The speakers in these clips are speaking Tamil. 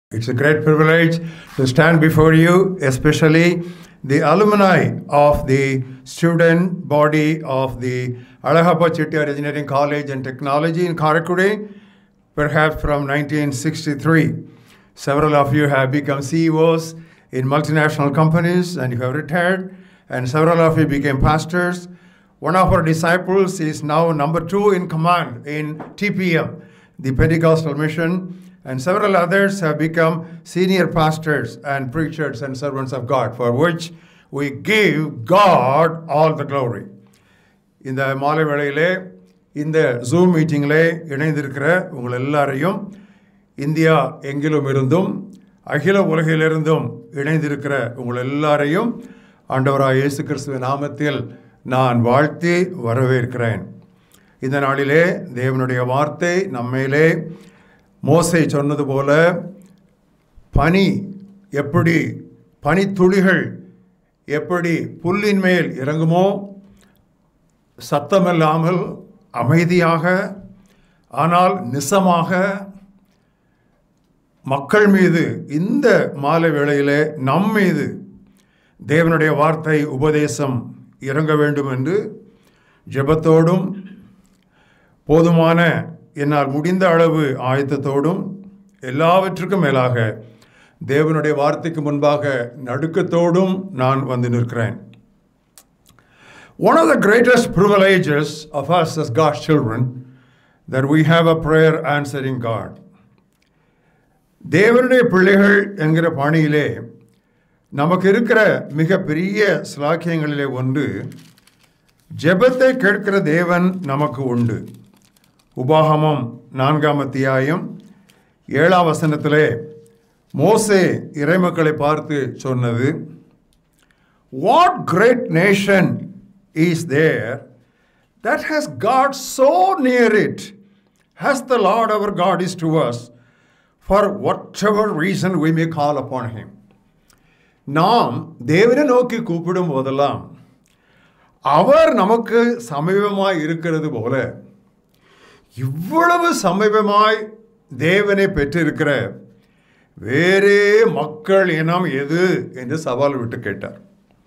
It's a great privilege to stand before you, especially the alumni of the student body of the Alahapa Chettiar Engineering College and Technology in Karakudi, perhaps from 1963. Several of you have become CEOs in multinational companies and you have retired, and several of you became pastors. One of our disciples is now number two in command in TPM, the Pentecostal Mission, and several others have become senior pastors and preachers and servants of God, for which we give God all the glory. இந்த மாலை வேளையிலே இந்த ஜூம் மீட்டிங்கிலே இணைந்திருக்கிற உங்கள் எல்லாரையும் இந்தியா எங்கிலும் இருந்தும் அகில உலகிலிருந்தும் இணைந்திருக்கிற உங்கள் எல்லாரையும் ஆண்டவராக இயேசு கிறிஸ்துவின் நாமத்தில் நான் வாழ்த்தி வரவேற்கிறேன் இந்த நாளிலே தேவனுடைய வார்த்தை நம்மையிலே மோசை சொன்னது போல பனி எப்படி பனித்துளிகள் எப்படி புல்லின் மேல் இறங்குமோ சத்தமில்லாமல் அமைதியாக ஆனால் நிசமாக மக்கள் மீது இந்த மாலை வேளையிலே நம் மீது தேவனுடைய வார்த்தை உபதேசம் இறங்க வேண்டும் என்று ஜெபத்தோடும் போதுமான என்னால் முடிந்த அளவு ஆயத்தத்தோடும் எல்லாவற்றுக்கும் மேலாக தேவனுடைய வார்த்தைக்கு முன்பாக நடுக்கத்தோடும் நான் வந்து நிற்கிறேன் One of the greatest privileges of us as God's children that we have a prayer answering God. தேவனுடைய பிள்ளைகள் என்கிற பாணியிலே நமக்கு இருக்கிற மிகப்பெரிய சிலாக்கியங்களிலே ஒன்று ஜெபத்தை கேட்கிற தேவன் நமக்கு உண்டு உபாகமம் நான்காம் அத்தியாயம் ஏழாம் வசனத்திலே மோசே இறைமக்களை பார்த்து சொன்னது what great nation is there that has God so near it has the Lord our God is to us for whatever reason we may call upon him நாம் தேவனை நோக்கி கூப்பிடும் போதெல்லாம் அவர் நமக்கு சமீபமாய் இருக்கிறது போல இவ்வளவு சமீபமாய் தேவனை பெற்றிருக்கிற வேறே மக்கள் இனம் எது என்று சவால் விட்டு கேட்டார்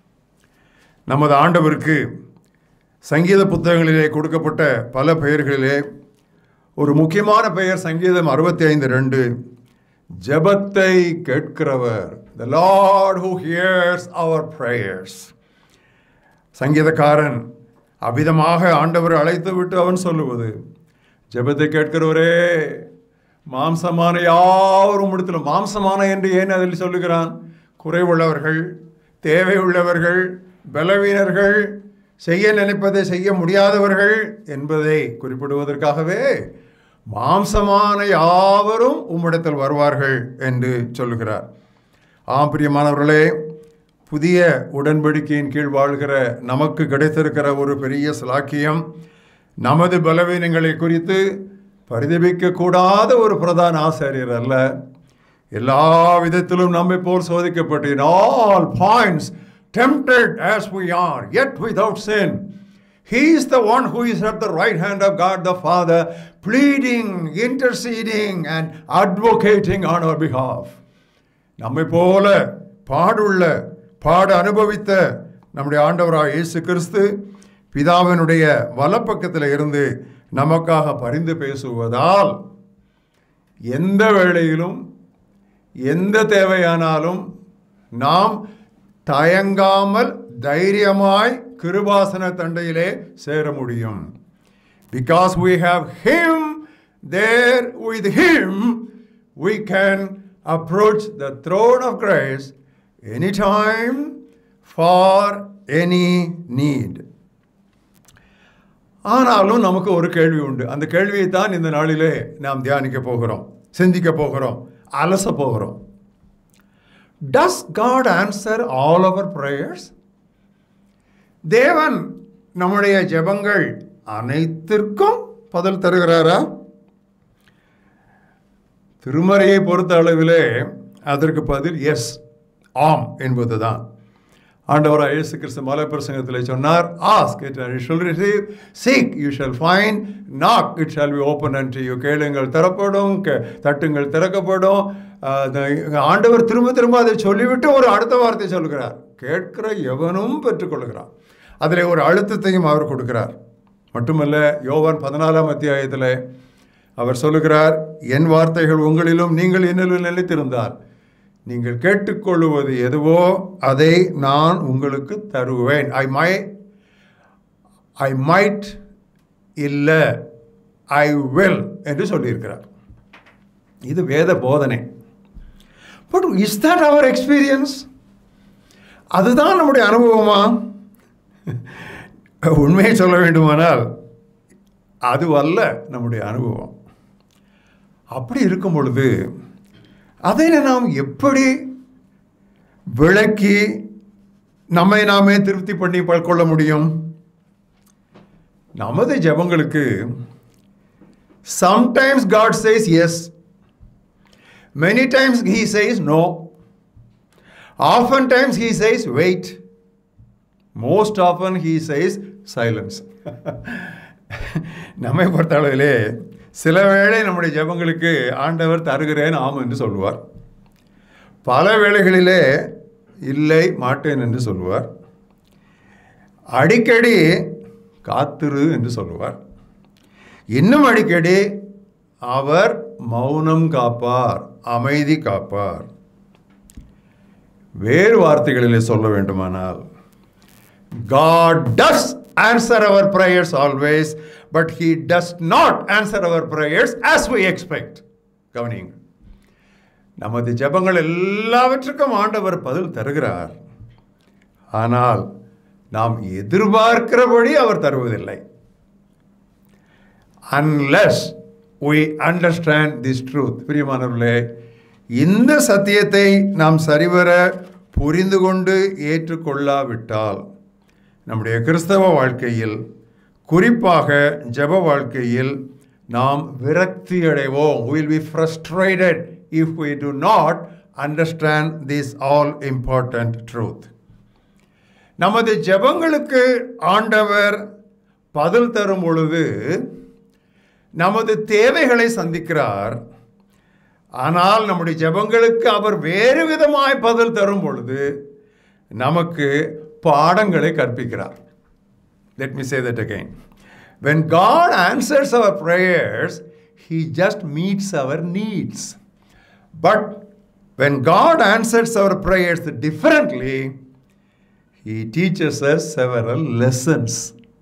நமது ஆண்டவருக்கு சங்கீத புத்தகங்களிலே கொடுக்கப்பட்ட பல பெயர்களிலே ஒரு முக்கியமான பெயர் சங்கீதம் அறுபத்தி ஐந்து ரெண்டு ஜபத்தை கேட்கிறவர் the Lord who hears our prayers சங்கீதக்காரன் அவ்விதமாக ஆண்டவர் அழைத்து விட்டு அவன் சொல்லுவது ஜெபத்தை கேட்கிறவரே மாம்சமான யாரும் இடத்துல மாம்சமான என்று ஏன் அதில் சொல்லுகிறான் குறைவுள்ளவர்கள் தேவை உள்ளவர்கள் பலவீனர்கள் செய்ய நினைப்பதை செய்ய முடியாதவர்கள் என்பதை குறிப்பிடுவதற்காகவே மாம்சமான யாவரும் உம்மிடத்தில் வருவார்கள் என்று சொல்லுகிறார் ஆம் பிரியமானவர்களே புதிய உடன்படிக்கையின் கீழ் வாழ்கிற நமக்கு கிடைத்திருக்கிற ஒரு பெரிய சிலாக்கியம் நமது பலவீனங்களை குறித்து பரிதபிக்கக்கூடாத ஒரு பிரதான ஆசிரியர் அல்ல எல்லா விதத்திலும் நம்மை போல் சோதிக்கப்பட்டு in all points tempted as we are yet without sin he is the one who is at the right hand of God the Father pleading interceding and advocating on our behalf நம்மை போல பாடுள்ள பாட அனுபவித்த நம்முடைய ஆண்டவராக இயேசு கிறிஸ்து பிதாவினுடைய வலப்பக்கத்தில் இருந்து நமக்காக பரிந்து பேசுவதால் எந்த வேளையிலும் எந்த தேவையானாலும் நாம் தயங்காமல் தைரியமாய் கிருபாசன தண்டையிலே சேர முடியும் because we have him there with him we can approach the throne of grace anytime for any need ஆனாலும் நமக்கு ஒரு கேள்வி உண்டு அந்த கேள்வியை தான் இந்த நாளிலே நாம் தியானிக்க போகிறோம் சிந்திக்க போகிறோம் அலச போகிறோம் does God answer all our prayers தேவன் நம்முடைய ஜெபங்கள் அனைத்திற்கும் பதில் தருகிறாரா திருமறையை பொறுத்த அளவிலே அதற்கு பதில் எஸ் ஆம் என்பதுதான் ஆண்டவராக இயேசு கிறிஸ்து மலை பிரசங்கத்தில் சொன்னார் ask it you shall receive seek you shall find knock it shall be open and you கேளுங்கள் திறப்படும் கே தட்டுங்கள் திறக்கப்படும் அஹ், the- ஆண்டவர் திரும்ப திரும்ப அதை சொல்லிவிட்டு ஒரு அடுத்த வார்த்தை சொல்கிறார் கேட்கிற எவனும் பெற்றுக்கொள்கிறான் அதில் ஒரு அழுத்தத்தையும் அவர் கொடுக்கிறார் மட்டுமல்ல யோவான் பதினாலாம் அத்தியாயத்தில் அவர் சொல்லுகிறார் என் வார்த்தைகள் உங்களிலும் நீங்கள் என்னிலும் நிலைத்திருந்தால் நீங்கள் கேட்டுக்கொள்ளுவது எதுவோ அதை நான் உங்களுக்கு தருவேன் ஐ மை ஐ மைட் இல்லை ஐ வில் என்று சொல்லியிருக்கிறார் இது வேத போதனை but is that our experience அதுதான் நம்முடைய அனுபவமா உண்மையை சொல்ல வேண்டுமானால் அதுவல்ல நம்முடைய அனுபவம் அப்படி இருக்கும் பொழுது அதை நாம் எப்படி விளக்கி நம்மை நாமே திருப்தி பண்ணி கொள்ள முடியும் நமது ஜெபங்களுக்கு sometimes God says yes many times he says no often times he says wait most often he says silence நம்மை பொறுத்தளவிலே சில வேளை நம்முடைய ஜெபங்களுக்கு ஆண்டவர் தருகிறேன் ஆம் என்று சொல்லுவார் பல வேளைகளிலே இல்லை மாட்டேன் என்று சொல்லுவார் அடிக்கடி காத்திரு என்று சொல்லுவார் இன்னும் அடிக்கடி அவர் மௌனம் காப்பார் அமைதி காப்பார் வேறு வார்த்தைகளிலே சொல்ல வேண்டுமானால் God does answer our prayers always, but He does not answer our prayers as we expect. கவனியுங்கள் நமது ஜெபங்கள் எல்லாவற்றுக்கும் ஆண்டவர் பதில் தருகிறார் ஆனால் நாம் எதிர்பார்க்கிறபடி அவர் தருவதில்லை unless we understand this truth பிரியமானவர்களே இந்த சத்தியத்தை நாம் சரிவர புரிந்து கொண்டு ஏற்றுக்கொள்ளாவிட்டால் நம்முடைய கிறிஸ்தவ வாழ்க்கையில் குறிப்பாக ஜெப வாழ்க்கையில் நாம் விரக்தி அடைவோம் will be frustrated if we do not understand this all important truth நமது ஜெபங்களுக்கு ஆண்டவர் பதில் தரும் பொழுது நமது தேவைகளை சந்திக்கிறார் ஆனால் நம்முடைய ஜெபங்களுக்கு அவர் வேறு விதமாய் பதில் தரும் பொழுது நமக்கு பாடங்களை கற்பிக்கிறார் let me say that again when god answers our prayers he just meets our needs but when god answers our prayers differently he teaches us several lessons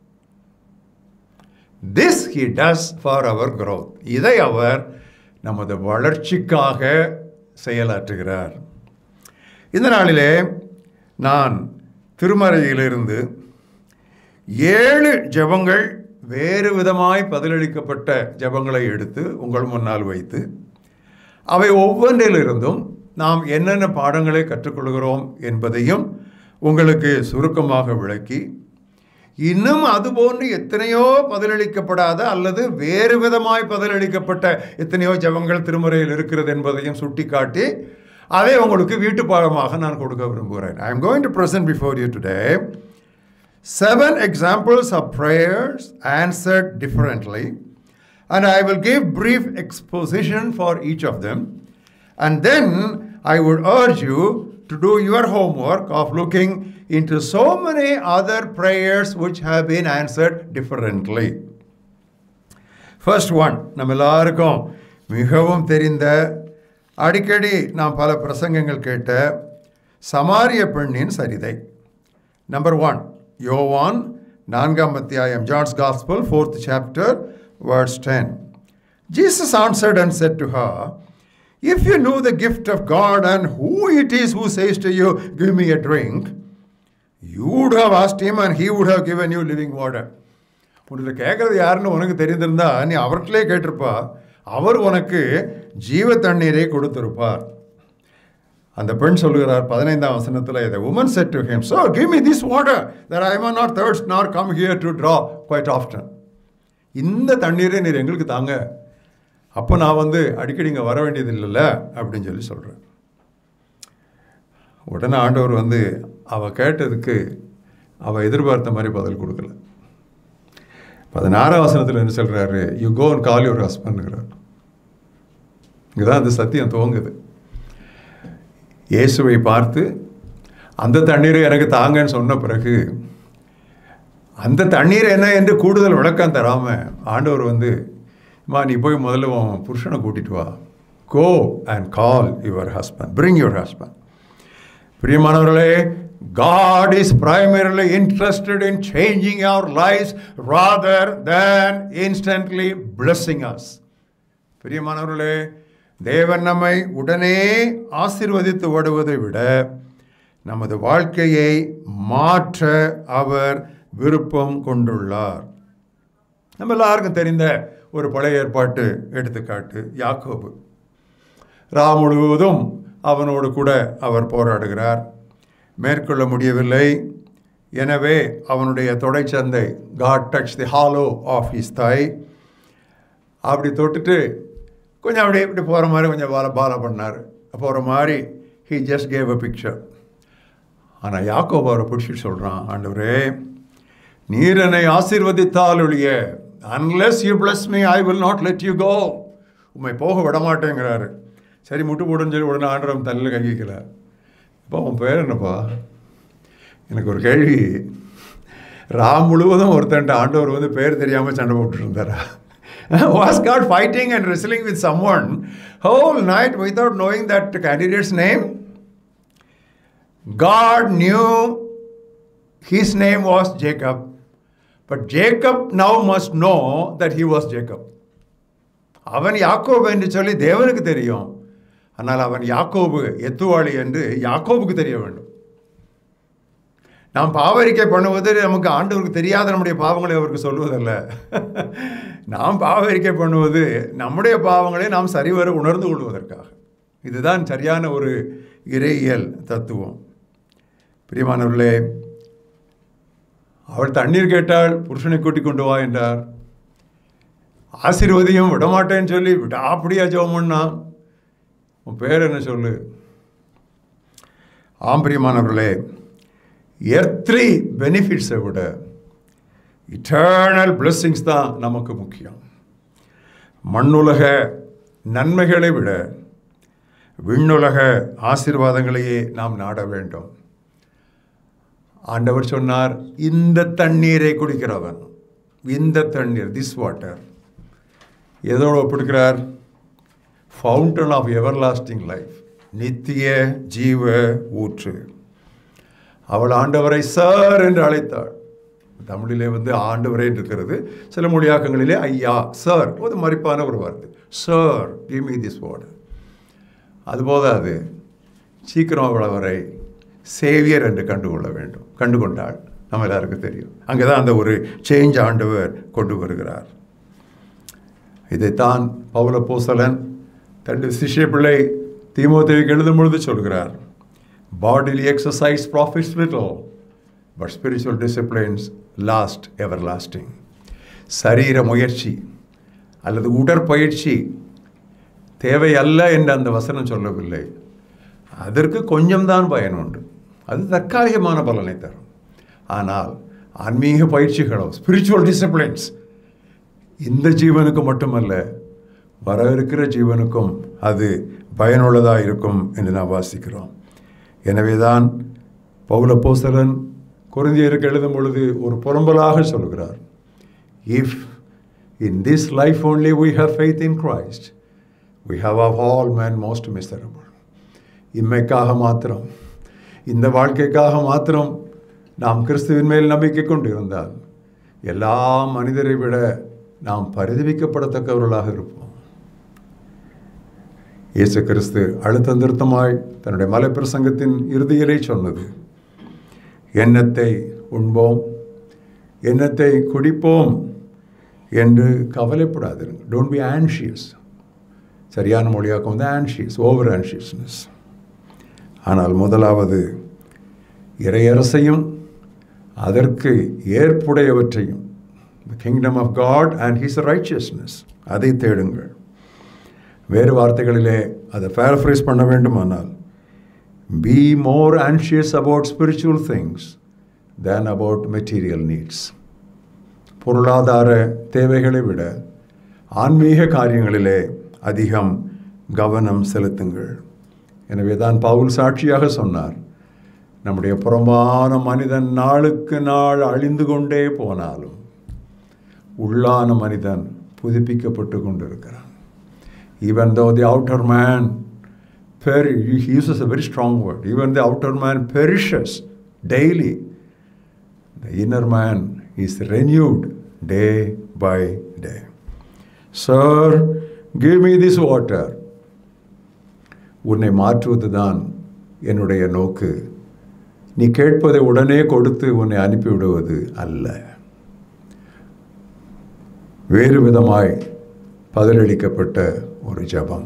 this he does for our growth இதை அவர் நமது வளர்ச்சிக்காக செயலாற்றுகிறார் இந்த நாளிலே நான் திருமறையிலிருந்து ஏழு ஜெபங்கள் வேறு விதமாய் பதிலளிக்கப்பட்ட ஜெபங்களை எடுத்து உங்கள் முன்னால் வைத்து அவை ஒவ்வொன்றிலிருந்தும் நாம் என்னென்ன பாடங்களை கற்றுக்கொள்கிறோம் என்பதையும் உங்களுக்கு சுருக்கமாக விளக்கி இன்னும் அதுபோன்று எத்தனையோ பதிலளிக்கப்படாத அல்லது வேறு விதமாய் பதிலளிக்கப்பட்ட எத்தனையோ ஜெபங்கள் திருமுறையில் இருக்கிறது என்பதையும் சுட்டிக்காட்டி அதை உங்களுக்கு வீட்டு பாடமாக நான் கொடுக்க விரும்புகிறேன் I am going to present before you today seven examples of prayers answered differently, and I will give brief exposition for each of them. And then I would urge you to do your homework of looking into so many other prayers which have been answered differently. First one நம்ம எல்லாருக்கும் மிகவும் தெரிந்த அடிக்கடி நாம் பல பிரசங்கங்கள் கேட்ட சமாரிய பெண்ணின் சரிதை நம்பர் ஒன் யோவான் நான்காம் அத்தியாயம் John's gospel fourth chapter words ten Jesus answered and said to her if you know the gift of God and who it is who says to you give me a drink you would have asked him and he would have given you living water உன்னில் கேட்குறது யாருன்னு உனக்கு தெரிந்திருந்தா நீ அவர்கிட்டே கேட்டிருப்பா அவர் உனக்கு ஜீவ தண்ணீரை கொடுத்திருப்பார் அந்த பெண் சொல்லுகிறார் பதினைந்தாம் வசனத்தில் இதை woman said to him so give me this water that I may not thirst not come here to draw quite often இந்த தண்ணீரை நீர் எங்களுக்கு தாங்க அப்போ நான் வந்து அடிக்கடி இங்கே வர வேண்டியது இல்லைல்ல அப்படின்னு சொல்லி சொல்கிறேன் உடனே ஆண்டவர் வந்து அவள் கேட்டதுக்கு அவள் எதிர்பார்த்த மாதிரி பதில் கொடுக்கல பதினாறாம் வசனத்தில் என்ன சொல்கிறாரு you go and call your ஹஸ்பண்ட்ங்கிறார் இங்கே தான் அந்த சத்தியம் துவங்குது இயேசுவை பார்த்து அந்த தண்ணீரை எனக்கு தாங்கன்னு சொன்ன பிறகு அந்த தண்ணீர் என்ன என்று கூடுதல் விளக்கம் தராமல் ஆண்டவர் வந்து மா நீ போய் முதல்ல உன் புருஷனை கூட்டிட்டு வா go and call your husband bring your husband பிரியமானவர்களே God is primarily interested in changing our lives rather than instantly blessing us. பிரியமானவர்களே தேவன் நம்மை உடனே ஆசிர்வதித்து விடுவதை விட நமது வாழ்க்கையை மாற்ற அவர் விருப்பம் கொண்டுள்ளார் நம்ம எல்லாருக்கும் தெரிந்த ஒரு பழைய ஏற்பாட்டு எடுத்துக்காட்டு யாக்கோபு ரா முழுவதும் அவனோடு கூட அவர் போராடுகிறார் மேற்கொள்ள முடியவில்லை எனவே அவனுடைய தொடைச்சந்தை God touch the hollow of his thigh அப்படி தொட்டுட்டு கொஞ்சம் அப்படியே இப்படி போகிற மாதிரி கொஞ்சம் பால பால பண்ணார் போகிற மாதிரி he just gave a picture ஆனால் யாக்கோப் அவரை பிடிச்சிட்டு சொல்கிறான் ஆண்டவரே நீர் என்னை ஆசீர்வதித்தால் ஒழிய unless you bless me I will not let you go உண்மை போக விட மாட்டேங்கிறாரு சரி முட்டு போடுன்னு சொல்லி உடனே ஆண்டவன் தலையில் கங்கிக்கல இப்போ உன் பேர் என்னப்பா எனக்கு ஒரு கேள்வி ராம் முழுவதும் ஒருத்தன்ட்ட ஆண்டவர் வந்து பேர் தெரியாமல் சண்டை போட்டுட்டு இருந்தாரா was God fighting and wrestling with someone whole night without knowing that candidate's name? God knew his name was Jacob, but Jacob now must know that he was Jacob. அவன் யாக்கோபு என்று சொல்லி தேவனுக்கு தெரியும் ஆனால் அவன் யாக்கோபு எத்துவாளி என்று யாக்கோபுக்கு தெரிய வேண்டும் நாம் பாவரிக்கை பண்ணுவது நமக்கு ஆண்டவருக்கு தெரியாத நம்முடைய பாவங்களை அவருக்கு சொல்வதல்ல நாம் பாவரிக்கை பண்ணுவது நம்முடைய பாவங்களை நாம் சரிவர உணர்ந்து கொள்வதற்காக இதுதான் சரியான ஒரு இறையியல் தத்துவம் பிரியமானவர்களே அவள் தண்ணீர் கேட்டால் புருஷனை கூட்டிக் கொண்டு வா என்றார் ஆசீர்வதியும் விடமாட்டேன்னு சொல்லி விடா அப்படியா ஜெபம் பண்ணா உன் பேர் என்ன சொல்லு ஆம் பிரியமானவர்களே எர்த்லி பெனிஃபிட்ஸை விட இட்டர்னல் பிளெஸ்ஸிங்ஸ் தான் நமக்கு முக்கியம் மண்ணுலக நன்மைகளை விட விண்ணுலக ஆசீர்வாதங்களையே நாம் நாட வேண்டும் ஆண்டவர் சொன்னார் இந்த தண்ணீரை குடிக்கிறவன் இந்த தண்ணீர் திஸ் வாட்டர் எதோடு ஒப்பிடுக்கிறார் fountain of everlasting life நித்திய ஜீவ ஊற்று அவள் ஆண்டவரை சார் என்று அழைத்தாள் தமிழிலே வந்து ஆண்டவரே இருக்கிறது சில மொழியாக்கங்களிலே ஐயா சார் ஒரு மறிப்பான ஒரு வார்த்தை sir give me this word அது போதாது சீக்கிரம் அவள் அவரை சேவியர் என்று கண்டுகொள்ள வேண்டும் கண்டுகொண்டாள் நம்ம எல்லாருக்கும் தெரியும் அங்கே தான் அந்த ஒரு சேஞ்ச் ஆண்டவர் கொண்டு வருகிறார் இதைத்தான் பவுல போசலன் தன்னுடைய சிஷ்ய பிள்ளை தீமோத்தேவிக்கு எழுதும் பொழுது சொல்கிறார் bodily exercise profits little but spiritual disciplines last everlasting சரீர முயற்சி அல்லது உடற்பயிற்சி தேவை அல்ல என்று அந்த வசனம் சொல்லவில்லை அதற்கு கொஞ்சம்தான் பயன் உண்டு அது தற்காலிகமான பலனை தரும் ஆனால் ஆன்மீக பயிற்சிகளோ ஸ்பிரிச்சுவல் டிசிப்ளின்ஸ் இந்த ஜீவனுக்கு மட்டுமல்ல வர இருக்கிற ஜீவனுக்கும் அது பயனுள்ளதாக இருக்கும் என்று நாம் வாசிக்கிறோம் எனவே தான் பௌல போசலன் குருந்தியருக்கு எழுதும் பொழுது ஒரு புறம்பலாக சொல்கிறார் if in this life only we have faith in Christ we have of all man most miserable இம்மைக்காக மாத்திரம் இந்த வாழ்க்கைக்காக மாத்திரம் நாம் கிறிஸ்துவின் மேல் நம்பிக்கை கொண்டு இருந்தால் எல்லா மனிதரை விட நாம் பரிதவிக்கப்படத்தக்கவர்களாக இருப்போம் இயேசு கிறிஸ்து அழுத்த நிறுத்தமாய் தன்னுடைய மலைப்பிரசங்கத்தின் இறுதியிலே சொன்னது எண்ணத்தை உண்போம் எண்ணத்தை குடிப்போம் என்று கவலைப்படாதிருங்க டோன்ட் பி ஆன்ஷியஸ் சரியான மொழியாக்கம் வந்து ஆன்ஷியஸ் ஓவர் ஆன்ஷியஸ்னஸ் ஆனால் முதலாவது இறையரசையும் அதற்கு ஏற்புடையவற்றையும் the kingdom of God and his righteousness அதை தேடுங்கள் வேறு வார்த்தைகளிலே அதை பேரஃப்ரைஸ் பண்ண வேண்டுமானால் be more anxious about spiritual things than about material needs. பொருளாதார தேவைகளை விட ஆன்மீக காரியங்களிலே அதிகம் கவனம் செலுத்துங்கள் எனவே தான் பவுல் சாட்சியாக சொன்னார் நம்முடைய புறம்பான மனிதன் நாளுக்கு நாள் அழிந்து கொண்டே போனாலும் உள்ளான மனிதன் புதுப்பிக்கப்பட்டு கொண்டிருக்கிறான் even though the outer man peri- he uses a very strong word even the outer man perishes daily the inner man is renewed day by day sir give me this water உன்னை மாற்றுவது தான் என்னுடைய நோக்கு நீ கேட்பதை உடனே கொடுத்து உன்னை அனுப்பிவிடுவது அல்ல வேறு விதமாய் பதிலளிக்கப்பட்ட ஒரு ஜபம்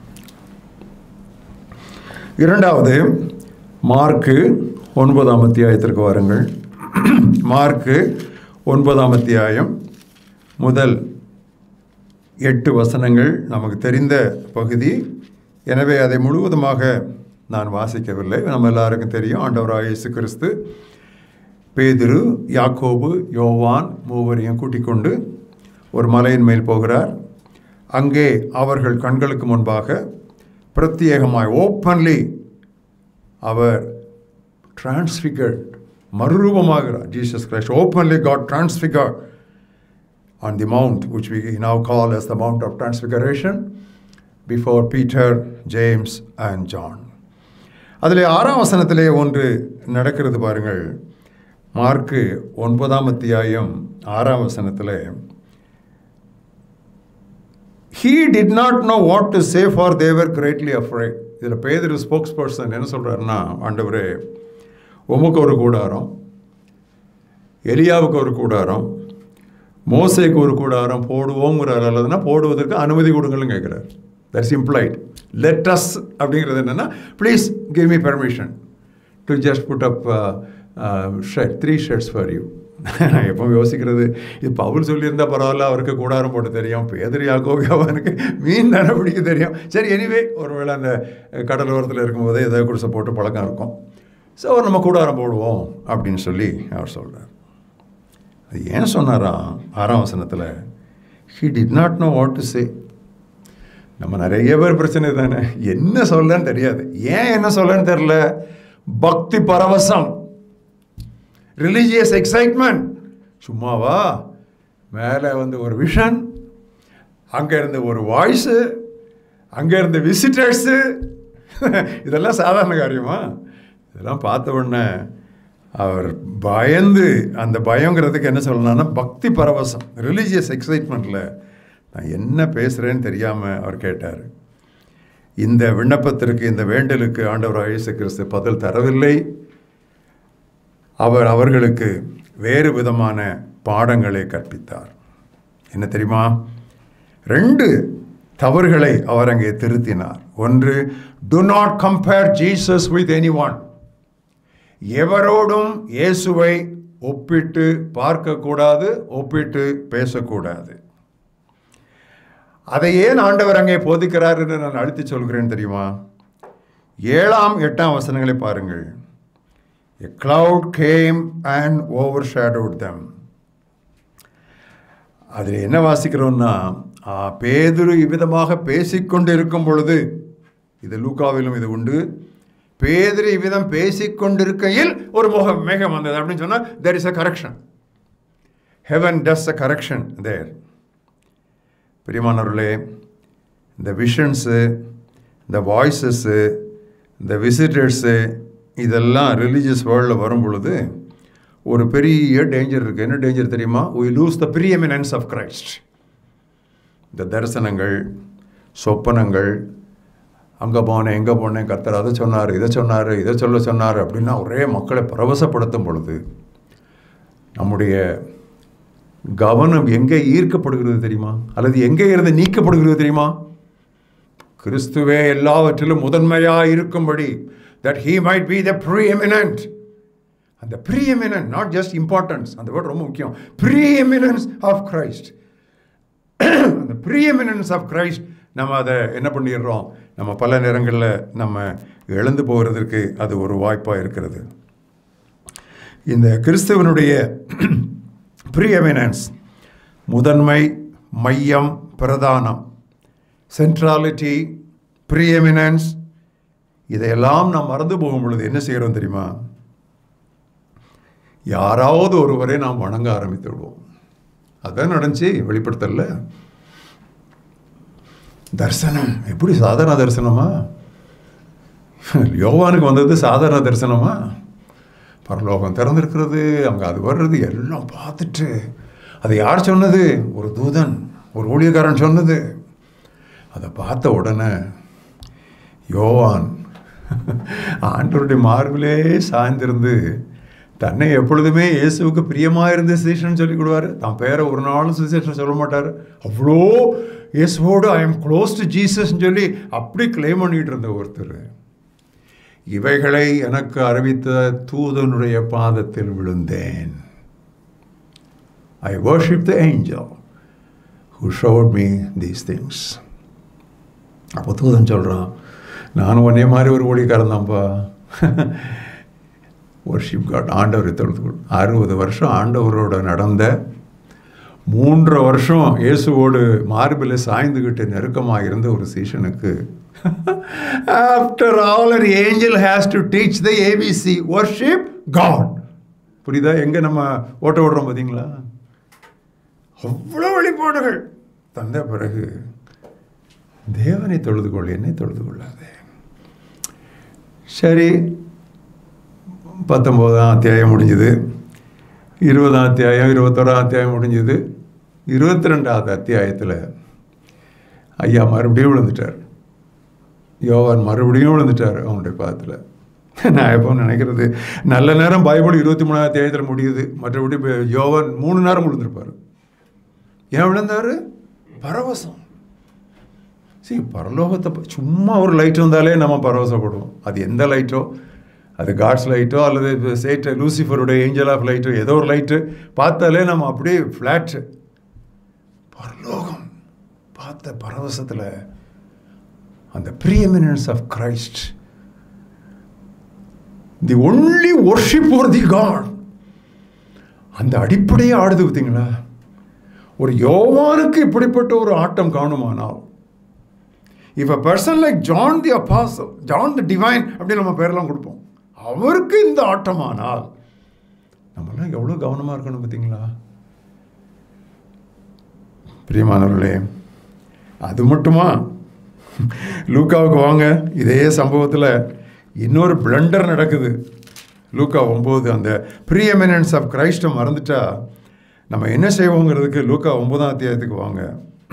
இரண்டாவது மார்க்கு ஒன்பதாம் அத்தியாயத்திற்கு வாருங்கள் மார்க்கு ஒன்பதாம் அத்தியாயம் முதல் எட்டு வசனங்கள் நமக்கு தெரிந்த பகுதி எனவே அதை முழுவதுமாக நான் வாசிக்கவில்லை நம்ம எல்லாருக்கும் தெரியும் ஆண்டவராக இயேசு கிறிஸ்து பேதுரு யாக்கோபு யோவான் மூவரையும் கூட்டிக் கொண்டு ஒரு மலையின் மேல் போகிறார் அங்கே அவர்கள் கண்களுக்கு முன்பாக பிரத்யேகமாய் ஓப்பன்லி அவர் டிரான்ஸ்ஃபிகர்ட் மறுரூபமாகிறார் Jesus Christ openly God transfigure on the mount, which we now call as the Mount of Transfiguration, before Peter, James, and John. அதில் ஆறாம் வசனத்திலே ஒன்று நடக்கிறது பாருங்கள் மார்க்கு ஒன்பதாம் அத்தியாயம் ஆறாம் வசனத்தில் he did not know what to say for they were greatly afraid இதில் பேதர் ஸ்போக்ஸ் பர்சன் என்ன சொல்கிறாருன்னா ஆண்டவரே உமக்கு ஒரு கூடாரம் எலியாவுக்கு ஒரு கூடாரம் மோசைக்கு ஒரு கூடாரம் போடுவோங்கிறார் அல்லதுன்னா போடுவதற்கு அனுமதி கொடுங்கள்னு கேட்குறாரு தட்ஸ் இம்ப்ளைட் லெட் அஸ் அப்படிங்கிறது என்னென்னா please give me permission to just put up shirt three shirts for you நான் எப்போ யோசிக்கிறது இது பவுல் சொல்லியிருந்தா பரவாயில்ல அவருக்கு கூடாரம் போட்டு தெரியும் பேதரி யாக்கோவியாவனுக்கு மீன் தானே பிடிக்க தெரியும் சரி எனிவே ஒருவேளை அந்த கடலோரத்தில் இருக்கும்போதே ஏதாவது குடிசை போட்டு பழக்கம் இருக்கும் ஸோ நம்ம கூடாரம் போடுவோம் அப்படின்னு சொல்லி அவர் சொல்கிறார் அது ஏன் சொன்னாரா ஆறாம் வசனத்தில் he did not know what to say நம்ம நிறைய பேர் பிரச்சனை தானே என்ன சொல்லன்னு தெரியாது ஏன் என்ன சொல்லன்னு தெரில பக்தி பரவசம் ரிலீஜியஸ் எக்ஸைட்மெண்ட் சும்மாவா மேலே வந்து ஒரு விஷன் அங்கே இருந்த ஒரு வாய்ஸு அங்கே இருந்த விசிட்டர்ஸு இதெல்லாம் சாதாரண காரியமா இதெல்லாம் பார்த்த உடனே அவர் பயந்து அந்த பயங்கிறதுக்கு என்ன சொல்லணும்னா பக்தி பரவசம் ரிலீஜியஸ் எக்ஸைட்மெண்ட்டில் நான் என்ன பேசுகிறேன்னு தெரியாமல் அவர் கேட்டார் இந்த விண்ணப்பத்திற்கு இந்த வேண்டலுக்கு ஆண்டவர் இயேசு கிறிஸ்து பதில் தரவில்லை அவர் அவர்களுக்கு வேறு விதமான பாடங்களை கற்பித்தார் என்ன தெரியுமா ரெண்டு தவறுகளை அவர் அங்கே திருத்தினார் ஒன்று do not compare Jesus with anyone எவரோடும் இயேசுவை ஒப்பிட்டு பார்க்கக்கூடாது ஒப்பிட்டு பேசக்கூடாது அதை ஏன் ஆண்டவர் அங்கே போதிக்கிறார் என்று நான் அழுத்தி சொல்கிறேன் தெரியுமா ஏழாம் எட்டாம் வசனங்களை பாருங்கள் A cloud came and overshadowed them. அதில் என்ன வாசிக்கிறோம்னா ஆ, பேதுரு இவ்விதமாக பேசிக்கொண்டு இருக்கும் பொழுது இது லூக்காவிலும் இது உண்டு பேதுரு இவ்விதம் பேசிக்கொண்டிருக்கையில் ஒரு முக மேகம் வந்தது அப்படின்னு சொன்னால் there is a correction heaven does a correction there பிரியமானவர்களே இந்த விஷன்ஸு இந்த வாய்ஸஸ்ஸு இந்த விசிட்டர்ஸு இதெல்லாம் ரிலீஜியஸ் வேர்ல்டில் வரும் பொழுது ஒரு பெரிய டேஞ்சர் இருக்குது என்ன டேஞ்சர் தெரியுமா we lose the preeminence of Christ இந்த தரிசனங்கள் சொப்பனங்கள் அங்கே போனேன் எங்கே போனேன் கர்த்தர் அதை சொன்னார் இதை சொன்னார் இதை சொல்ல சொன்னார் அப்படின்னா ஒரே மக்களை பரவசப்படுத்தும் பொழுது நம்முடைய கவனம் எங்கே ஈர்க்கப்படுகிறது தெரியுமா அல்லது எங்கே இருந்து நீக்கப்படுகிறது தெரியுமா கிறிஸ்துவே எல்லாவற்றிலும் முதன்மையாக இருக்கும்படி that he might be the preeminent அந்த preeminent not just importance அந்த வேர்டு ரொம்ப முக்கியம் preeminence of Christ அந்த preeminence of Christ நம்ம அதை என்ன பண்ணிடுறோம் நம்ம பல நேரங்களில் நம்ம இழந்து போகிறதற்கு அது ஒரு வாய்ப்பாக இருக்கிறது இந்த கிறிஸ்துவனுடைய ப்ரீஎமினன்ஸ் முதன்மை மையம் பிரதானம் சென்ட்ராலிட்டி ப்ரீஎமினன்ஸ் இதையெல்லாம் நாம் மறந்து போகும் பொழுது என்ன செய்கிறோம் தெரியுமா யாராவது ஒருவரை நாம் வணங்க ஆரம்பித்து விடுவோம் அதான் நடந்துச்சு வெளிப்படுத்தல தரிசனம் எப்படி சாதாரண தரிசனமா யோவானுக்கு வந்தது சாதாரண தரிசனமா பரலோகம் திறந்திருக்கிறது அங்கே அது வர்றது எல்லாம் பார்த்துட்டு அது யார் சொன்னது ஒரு தூதன் ஒரு ஊழியக்காரன் சொன்னது அதை பார்த்த உடனே யோவான் ஆண்டவருடைய மார்பிலே சாய்ந்திருந்து தன்னை எப்பொழுதுமே இயேசுவுக்கு பிரியமாக இருந்த சுசேஷன் சொல்லி கொடுவார் தான் பேரை ஒரு நாளும் சுசேஷன் சொல்ல மாட்டார் அவ்வளோ இயேசுவோடு ஐ எம் க்ளோஸ் டு ஜீசஸ்ன்னு சொல்லி அப்படி கிளைம் பண்ணிட்டு இருந்த ஒருத்தர் இவைகளை எனக்கு அறிவித்த தூதனுடைய பாதத்தில் விழுந்தேன் I worship the angel who showed me these things அப்போ தூதன் சொல்கிறான் நானும் ஒன்னே மாதிரி ஒரு ஊழியக்காரன் தான்ப்பா வர்ஷிப் காட் ஆண்டவரை தொழுது அறுபது வருஷம் ஆண்டவரோட நடந்த மூன்றரை வருஷம் இயேசுவோடு மார்பில் சாய்ந்துக்கிட்டு நெருக்கமாக இருந்த ஒரு சீஷனுக்கு after all an angel has to teach the ABC worship God புரியுதா எங்கே நம்ம ஓட்ட ஓடுறோம் பார்த்தீங்களா அவ்வளோ வழிபாடுகள் தந்த பிறகு தேவனை தொழுது கொள் என்னை தொழுது கொள்ளாதே சரி பத்தொம்போதாம் அத்தியாயம் முடிஞ்சுது இருபதாம் அத்தியாயம் இருபத்தோராம் அத்தியாயம் முடிஞ்சுது இருபத்தி ரெண்டாவது அத்தியாயத்தில் ஐயா மறுபடியும் விழுந்துட்டார் யோவான் மறுபடியும் விழுந்துட்டார் அவனுடைய பாதத்தில் நான் எப்போ நினைக்கிறது நல்ல நேரம் பைபிள் இருபத்தி மூணாவது அத்தியாயத்தில் முடியுது மற்றபடி யோவான் மூணு நேரம் விழுந்திருப்பார் ஏன் விழுந்தார் பரவசம் சரி பரலோகத்தை சும்மா ஒரு லைட் வந்தாலே நம்ம பரவசப்படுவோம் அது எந்த லைட்டோ அது காட்ஸ் லைட்டோ அல்லது சேட்ட லூசிஃபருடைய ஏஞ்சல் ஆஃப் லைட்டோ ஏதோ ஒரு லைட்டு பார்த்தாலே நம்ம அப்படியே ஃப்ளாட்டு பரலோகம் பார்த்த பரவசத்தில் அந்த preeminence of Christ the only worship for the God அந்த அடிப்படையே ஆடுது பார்த்தீங்களா ஒரு யோவானுக்கு இப்படிப்பட்ட ஒரு ஆட்டம் காணுமானால் if a person like John the apostle John the divine அப்படி நம்ம பேரெல்லாம் கொடுப்போம் அவருக்கு இந்த ஆட்டமானால் நம்மளாம் எவ்வளோ கவனமாக இருக்கணும் பார்த்தீங்களா பிரியமானவர்களே அது மட்டுமா லூக்காவுக்கு வாங்க இதே சம்பவத்தில் இன்னொரு பிளண்டர் நடக்குது லூக்கா ஒம்பது அந்த ப்ரீஎமினன்ஸ் ஆஃப் கிரைஸ்ட்டை மறந்துட்டா நம்ம என்ன செய்வோங்கிறதுக்கு லூக்கா ஒன்பதாம் அத்தியாயத்துக்கு வாங்க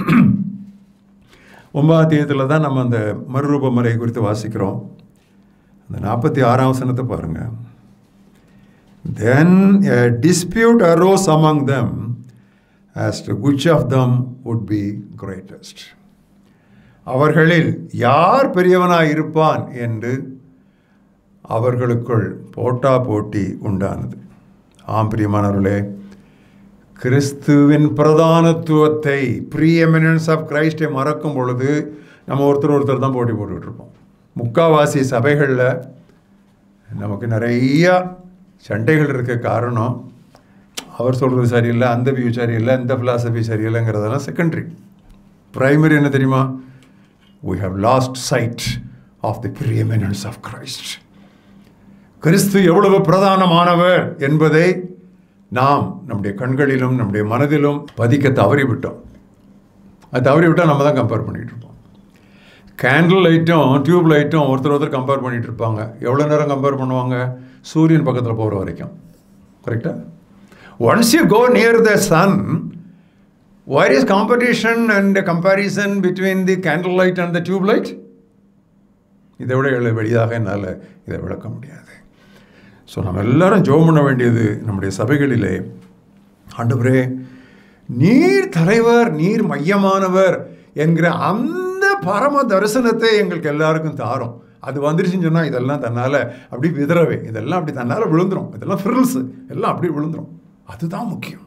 ஒன்பதாம் அத்தியாயத்தில் தான் நம்ம அந்த மறுரூப முறை குறித்து வாசிக்கிறோம் அந்த நாற்பத்தி ஆறாம் வசனத்தை பாருங்கள் then a dispute arose among them as to which of them would be greatest அவர்களில் யார் பெரியவனாய் இருப்பான் என்று அவர்களுக்குள் போட்டா போட்டி உண்டானது ஆம் பிரியமானவர்களே கிறிஸ்துவின் பிரதானத்துவத்தை ப்ரீ எமினன்ஸ் ஆஃப் கிரைஸ்டை மறக்கும் பொழுது நம்ம ஒருத்தர் ஒருத்தர் தான் போட்டி போட்டுக்கிட்டு இருப்போம் முக்காவாசி சபைகளில் நமக்கு நிறையா சண்டைகள் இருக்க காரணம் அவர் சொல்கிறது சரியில்லை அந்த வியூ சரியில்லை இந்த ஃபிலாசபி சரியில்லைங்கிறதெல்லாம் செகண்டரி ப்ரைமரி என்ன தெரியுமா we have lost sight of the preeminence of Christ. கிறிஸ்து எவ்வளவு பிரதானமானவர் என்பதை நாம் நம்முடைய கண்களிலும் நம்முடைய மனதிலும் பதிக்க தவறிவிட்டோம் அது தவறிவிட்டால் நம்ம தான் கம்பேர் பண்ணிகிட்டு இருப்போம் கேண்டில் லைட்டும் டியூப் லைட்டும் ஒருத்தர் ஒருத்தர் கம்பேர் பண்ணிகிட்டு இருப்பாங்க எவ்வளோ நேரம் கம்பேர் பண்ணுவாங்க சூரியன் பக்கத்தில் போகிற வரைக்கும் கரெக்டாக once you go near the sun Where is competition and comparison between the candle light and the tube light? இதை விட எவ்வளோ வெளியாக என்னால் இதை விளக்க முடியாது ஸோ நம்ம எல்லாரும் ஜோம் பண்ண வேண்டியது நம்முடைய சபைகளிலே ஆண்டவரே நீர் தலைவர் நீர் மையமானவர் என்கிற அந்த பரம தரிசனத்தை எங்களுக்கு எல்லாருக்கும் தாரும் அது வந்துருச்சுன்னு சொன்னால் இதெல்லாம் தன்னால் அப்படி விதறவே இதெல்லாம் அப்படி தன்னால் விழுந்துரும் இதெல்லாம் ஃப்ரில்ஸு எல்லாம் அப்படி விழுந்துரும் அதுதான் முக்கியம்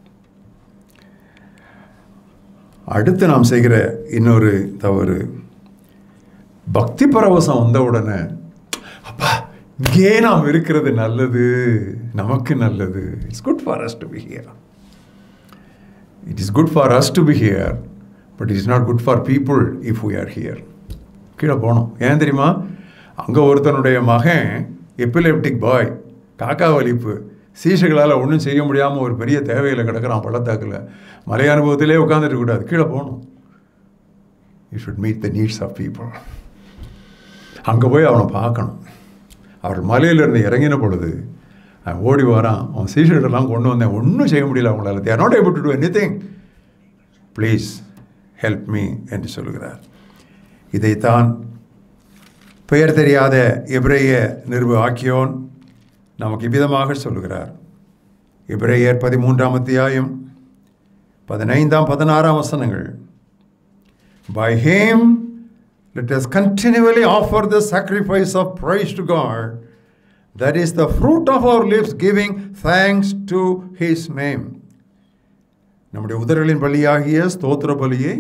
அடுத்து நாம் செய்கிற இன்னொரு தவறு பக்தி பரவசம் வந்த உடனே அப்பா இங்கே நாம் இருக்கிறது நல்லது நமக்கு நல்லது it's good for us to be here it is good for us to be here but it is not good for people if we are here கீழே போனோம் ஏன் தெரியுமா அங்கே ஒருத்தனுடைய மகன் எப்பிலெப்டிக் பாய் காக்கா வலிப்பு சீசைகளால் ஒன்றும் செய்ய முடியாமல் ஒரு பெரிய தேவையில் கிடக்கிறான் பள்ளத்தாக்கில் மலை அனுபவத்திலே உட்காந்துட்டு கூடாது கீழே போகணும் you should meet the needs of people அங்கே போய் அவனை பார்க்கணும் அவர் மலையிலிருந்து இறங்கின பொழுது அவன் ஓடி வரான் அவன் சீசர்களெல்லாம் கொண்டு வந்தேன் ஒன்றும் செய்ய முடியல அவங்களால they're not able to do anything please help me என்று சொல்கிறார் இதைத்தான் பெயர் தெரியாத எபிரேய நிருப ஆக்கியோன் நமக்கு இவ்விதமாக சொல்லுகிறார் எபிரேயர் பதிமூன்றாம் அத்தியாயம் பதினைந்தாம் பதினாறாம் வசனங்கள் By him, let us continually offer the sacrifice of praise to God. That is the fruit of our lips, giving thanks to his name. நம்முடைய உதரலின் பலியாகிய ஸ்தோத்திர பலியை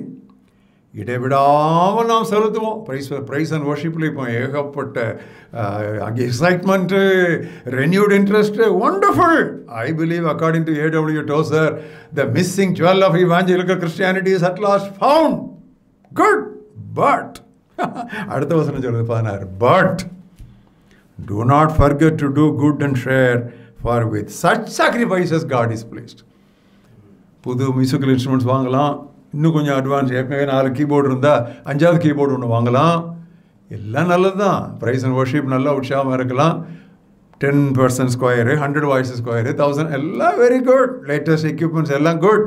இடைவிடாமல் நாம் செலுத்துவோம் ப்ரைஸ் ப்ரைஸ் அண்ட் ஒர்ஷிப்பில் இப்போ ஏகப்பட்ட அங்கே excitement renewed interest wonderful I believe according to A W Tozer the missing jewel of evangelical Christianity is at last found good but அடுத்த வசனம் சொல்றது பதினாறு but do not forget to do good and share for with such sacrifices God is pleased புது மியூசிக்கல் இன்ஸ்ட்ருமெண்ட்ஸ் வாங்கலாம் இன்னும் கொஞ்சம் அட்வான்ஸ் ஏற்கனவே நாலு கீபோர்டு இருந்தால் அஞ்சாவது கீபோர்டு ஒன்று வாங்கலாம் எல்லாம் நல்லது தான் ப்ரைஸ் அண்ட் ஒர்ஷிப் நல்லா உற்சாகமாக இருக்கலாம் ten percent square hundred voice square thousand எல்லாம் வெரி குட் லேட்டஸ்ட் எக்யூப்மெண்ட்ஸ் எல்லாம் குட்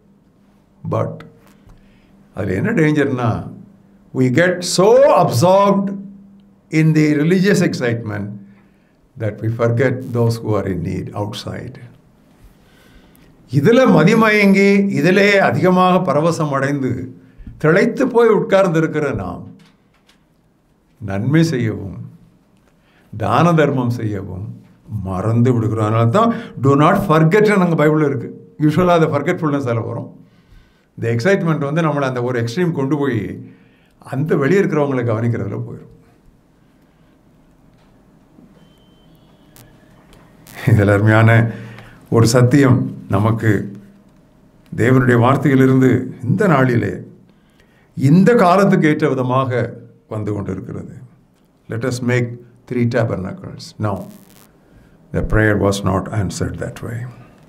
பட் அதில் என்ன டேஞ்சர்னா we get so absorbed in the religious excitement that we forget those who are in need outside. இதில் மதிமயங்கி இதிலே அதிகமாக பரவசம் அடைந்து திளைத்து போய் உட்கார்ந்திருக்கிற நாம் நன்மை செய்யவும் தான தர்மம் செய்யவும் மறந்து விடுகிறோம் அதனால தான் டூ நாட் ஃபர்கெட் நாங்கள் பைபிளில் இருக்குது யூஸ்வலாக அதை ஃபர்கெட்ஃபுல்னஸ் அதில் வரும் இந்த எக்ஸைட்மெண்ட் வந்து நம்மளை அந்த ஒரு எக்ஸ்ட்ரீம் கொண்டு போய் அந்த வெளியே இருக்கிறவங்களை கவனிக்கிறதுல போயிடும் இதில் அருமையான ஒரு சத்தியம் நமக்கு தேவனுடைய வார்த்தையிலிருந்து இந்த நாளிலே இந்த காலத்துக்கு ஏற்ற விதமாக வந்து கொண்டிருக்கிறது let us make three tabernacles no the prayer was not answered that way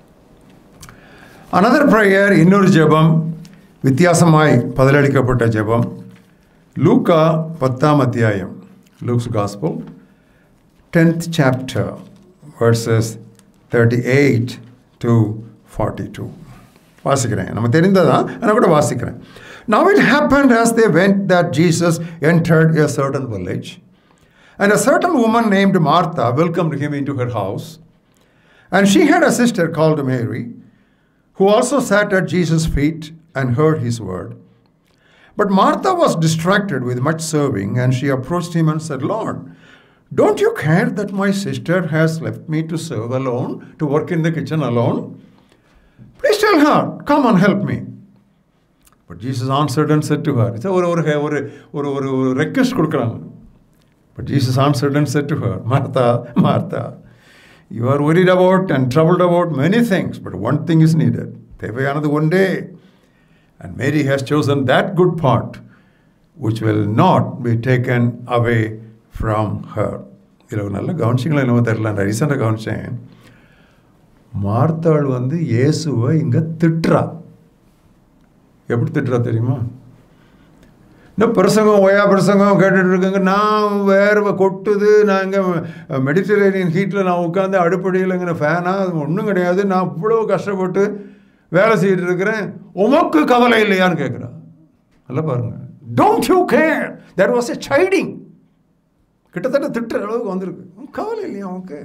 another prayer இன்னொரு ஜெபம் வித்தியாசமாய் பதிலளிக்கப்பட்ட ஜெபம் லூக்கா பத்தாம் அத்தியாயம் Luke's gospel tenth chapter verses thirty eight to forty two வாசிக்கிறேன் நம்ம தெரிந்ததான் ஆனால் கூட வாசிக்கிறேன் Now it happened as they went that Jesus entered a certain village, and a certain woman named Martha welcomed him into her house. And she had a sister called Mary, who also sat at Jesus' feet and heard his word. But Martha was distracted with much serving, and she approached him and said, Lord, don't you care that my sister has left me to serve alone, to work in the kitchen alone? Please tell her, come and help me. But Jesus answered and said to her, it's ஒரு ஒரு ஒரு ஒரு ஒரு ஒரு ரெக்வெஸ்ட் கொடுக்குறாங்க But Jesus answered and said to her, Martha, Martha, you are worried about and troubled about many things, but one thing is needed. தேவையானது ஒன்றே And Mary has chosen that good part which will not be taken away from her. இதில் நல்ல கவனிச்சிங்களா என்னவோ தெரில நான் ரீசெண்டாக கவனிச்சேன் மார்த்தாள் வந்து இயேசுவை இங்கே திட்டுறா எப்படி திட்டுறா தெரியுமா இந்த பிரசங்கம் ஒயா பிரசங்கம் கேட்டுட்டு இருக்குங்க நான் வேர்வை கொட்டுது நான் இங்கே மெடிட்டரேனியன் ஹீட்டில் நான் உட்காந்து அடுப்படியில் இங்கே ஃபேனாக அது ஒன்றும் கிடையாது நான் இவ்வளோ கஷ்டப்பட்டு வேலை செய்துட்டு இருக்கிறேன் உமக்கு கவலை இல்லையான்னு கேட்குறா நல்லா பாருங்க don't you care there was a chiding கிட்டத்தட்ட திட்டுற அளவுக்கு வந்திருக்கு உனக்கு கவலை இல்லையா உனக்கு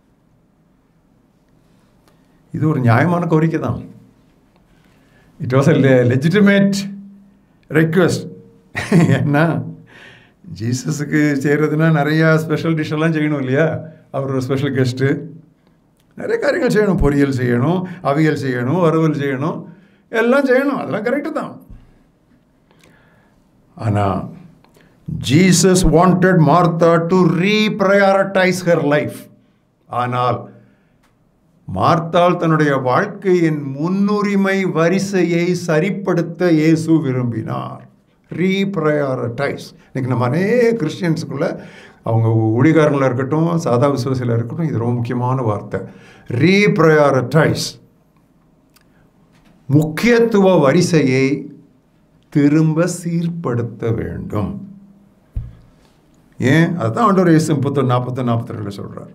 இது ஒரு நியாயமான கோரிக்கை தான் it was a legitimate request ஏன்னா ஜீசஸுக்கு செய்கிறதுனா நிறையா ஸ்பெஷல் டிஷ்ஷெல்லாம் செய்யணும் இல்லையா அவர் ஒரு ஸ்பெஷல் கெஸ்ட்டு நிறைய காரியங்கள் செய்யணும் பொரியல் செய்யணும் அவியல் செய்யணும் வறுவல் செய்யணும் எல்லாம் செய்யணும் அதெல்லாம் கரெக்டு தான் ஆனால் Jesus wanted Martha to reprioritize her life ஆனால் மார்த்தாள் தன்னுடைய வாழ்க்கையின் முன்னுரிமை வரிசையை சரிப்படுத்த இயேசு விரும்பினார் ரீப்ரையாரிட்டைஸ் இன்னைக்கு நம்ம அநேக கிறிஸ்டியன்ஸுக்குள்ள அவங்க ஊழிகாரங்களாக இருக்கட்டும் சாதா விசுவாசியில் இருக்கட்டும் இது ரொம்ப முக்கியமான வார்த்தை ரீப்ரையாரிட்டைஸ் முக்கியத்துவ வரிசையை திரும்ப சீர்படுத்த வேண்டும் ஏன் அதுதான் ஆண்டவர் இயேசு முப்பத்தொன்று நாற்பத்தொன்று நாற்பத்தி ரெண்டு சொல்கிறார்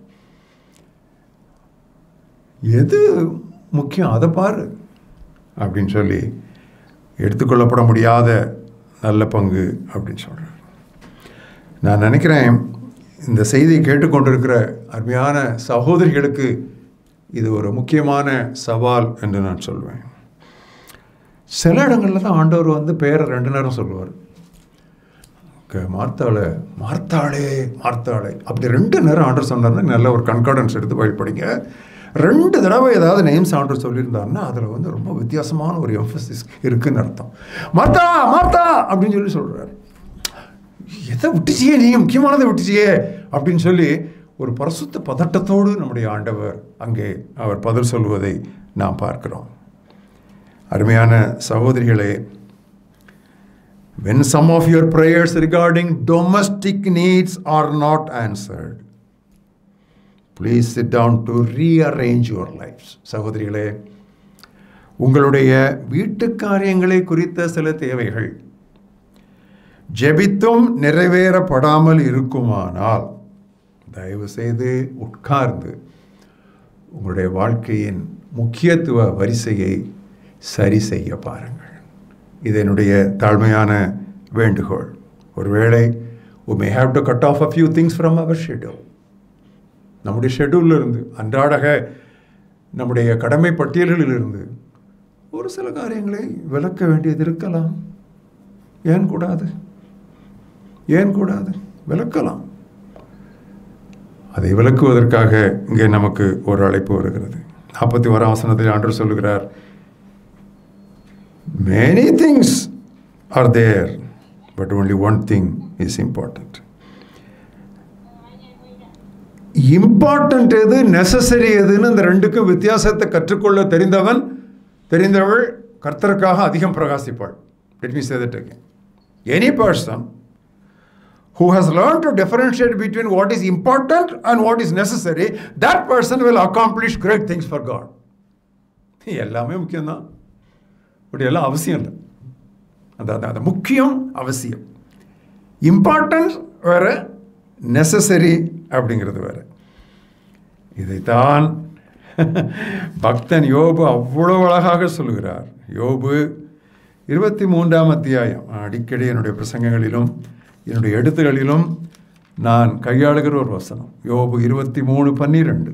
எது முக்கியம் அதை பாரு அப்படின்னு சொல்லி எடுத்துக்கொள்ளப்பட முடியாத நல்ல பங்கு அப்படின்னு சொல்கிறார் நான் நினைக்கிறேன் இந்த செய்தியை கேட்டுக்கொண்டிருக்கிற அருமையான சகோதரிகளுக்கு இது ஒரு முக்கியமான சவால் என்று நான் சொல்வேன் சில இடங்களில் தான் ஆண்டவர் வந்து பேரை ரெண்டு நேரம் சொல்லுவார் மார்த்தாளே மார்த்தாளே மார்த்தாளே அப்படி ரெண்டு நேரம் ஆண்டர் சொன்னார்னா நல்ல ஒரு கன்கார்டன்ஸ் எடுத்து போய் படிங்க ரெண்டு தடவை ஏதாவது நேம்ஸ் ஆண்டர் சொல்லியிருந்தாருன்னா அதில் வந்து ரொம்ப வித்தியாசமான ஒரு எம்ஃபசிஸ் இருக்குன்னு அர்த்தம் மார்த்தா மார்த்தா அப்படின்னு சொல்லி சொல்கிறார் எதை விட்டுச்சியே நீ முக்கியமானதை விட்டுச்சியே அப்படின்னு சொல்லி ஒரு பரிசுத்த பதட்டத்தோடு நம்முடைய ஆண்டவர் அங்கே அவர் பதில் சொல்வதை நாம் பார்க்கிறோம் அருமையான சகோதரிகளே when some of your prayers regarding domestic needs are not answered please sit down to rearrange your lives சகோதரிகளே உங்களுடைய வீட்டு காரியங்களை குறித்த சில தேவைகள் ஜெபித்தும் நிறைவேறப்படாமல் இருக்குமானால் தயவு செய்து உட்கார்ந்து உங்களுடைய வாழ்க்கையின் முக்கியத்துவ வரிசையை சரி செய்ய பாருங்கள் இது என்னுடைய தாழ்மையான வேண்டுகோள் ஒருவேளை we may have to cut off a few things from our schedule நம்முடைய ஷெடியூலில் இருந்து அன்றாடக நம்முடைய கடமை பட்டியல்களில் இருந்து ஒரு சில காரியங்களை விளக்க வேண்டியது இருக்கலாம் ஏன் கூடாது ஏன் கூடாது விளக்கலாம் அதை விளக்குவதற்காக இங்கே நமக்கு ஒரு அழைப்பு வருகிறது நாற்பத்தி ஓராம் வசனத்தில் ஆண்டவர் சொல்லுகிறார் Many things are there, but only one thing is important. Important எது நெசசரி எதுன்னு இந்த ரெண்டுக்கும் வித்தியாசத்தை கற்றுக்கொள்ள தெரிந்தவன் தெரிந்தவள் கர்த்தருக்காக அதிகம் பிரகாசிப்பாள் let me say that again any person who has learned to differentiate between what is important and what is necessary, that person will accomplish great things for God. எல்லாமே முக்கியம்தான் பட் எல்லாம் அவசியம் இல்லை அந்த அந்த அந்த முக்கியம் அவசியம் இம்பார்ட்டன்ஸ் வேறு நெசசரி அப்படிங்கிறது வேறு இதைத்தான் பக்தன் யோபு அவ்வளோ அழகாக சொல்லுகிறார் யோபு இருபத்தி மூன்றாம் அத்தியாயம் அடிக்கடி என்னுடைய பிரசங்கங்களிலும் என்னுடைய எழுத்துகளிலும் நான் கையாளுகிற ஒரு வசனம் யோபு இருபத்தி மூணு பன்னிரெண்டு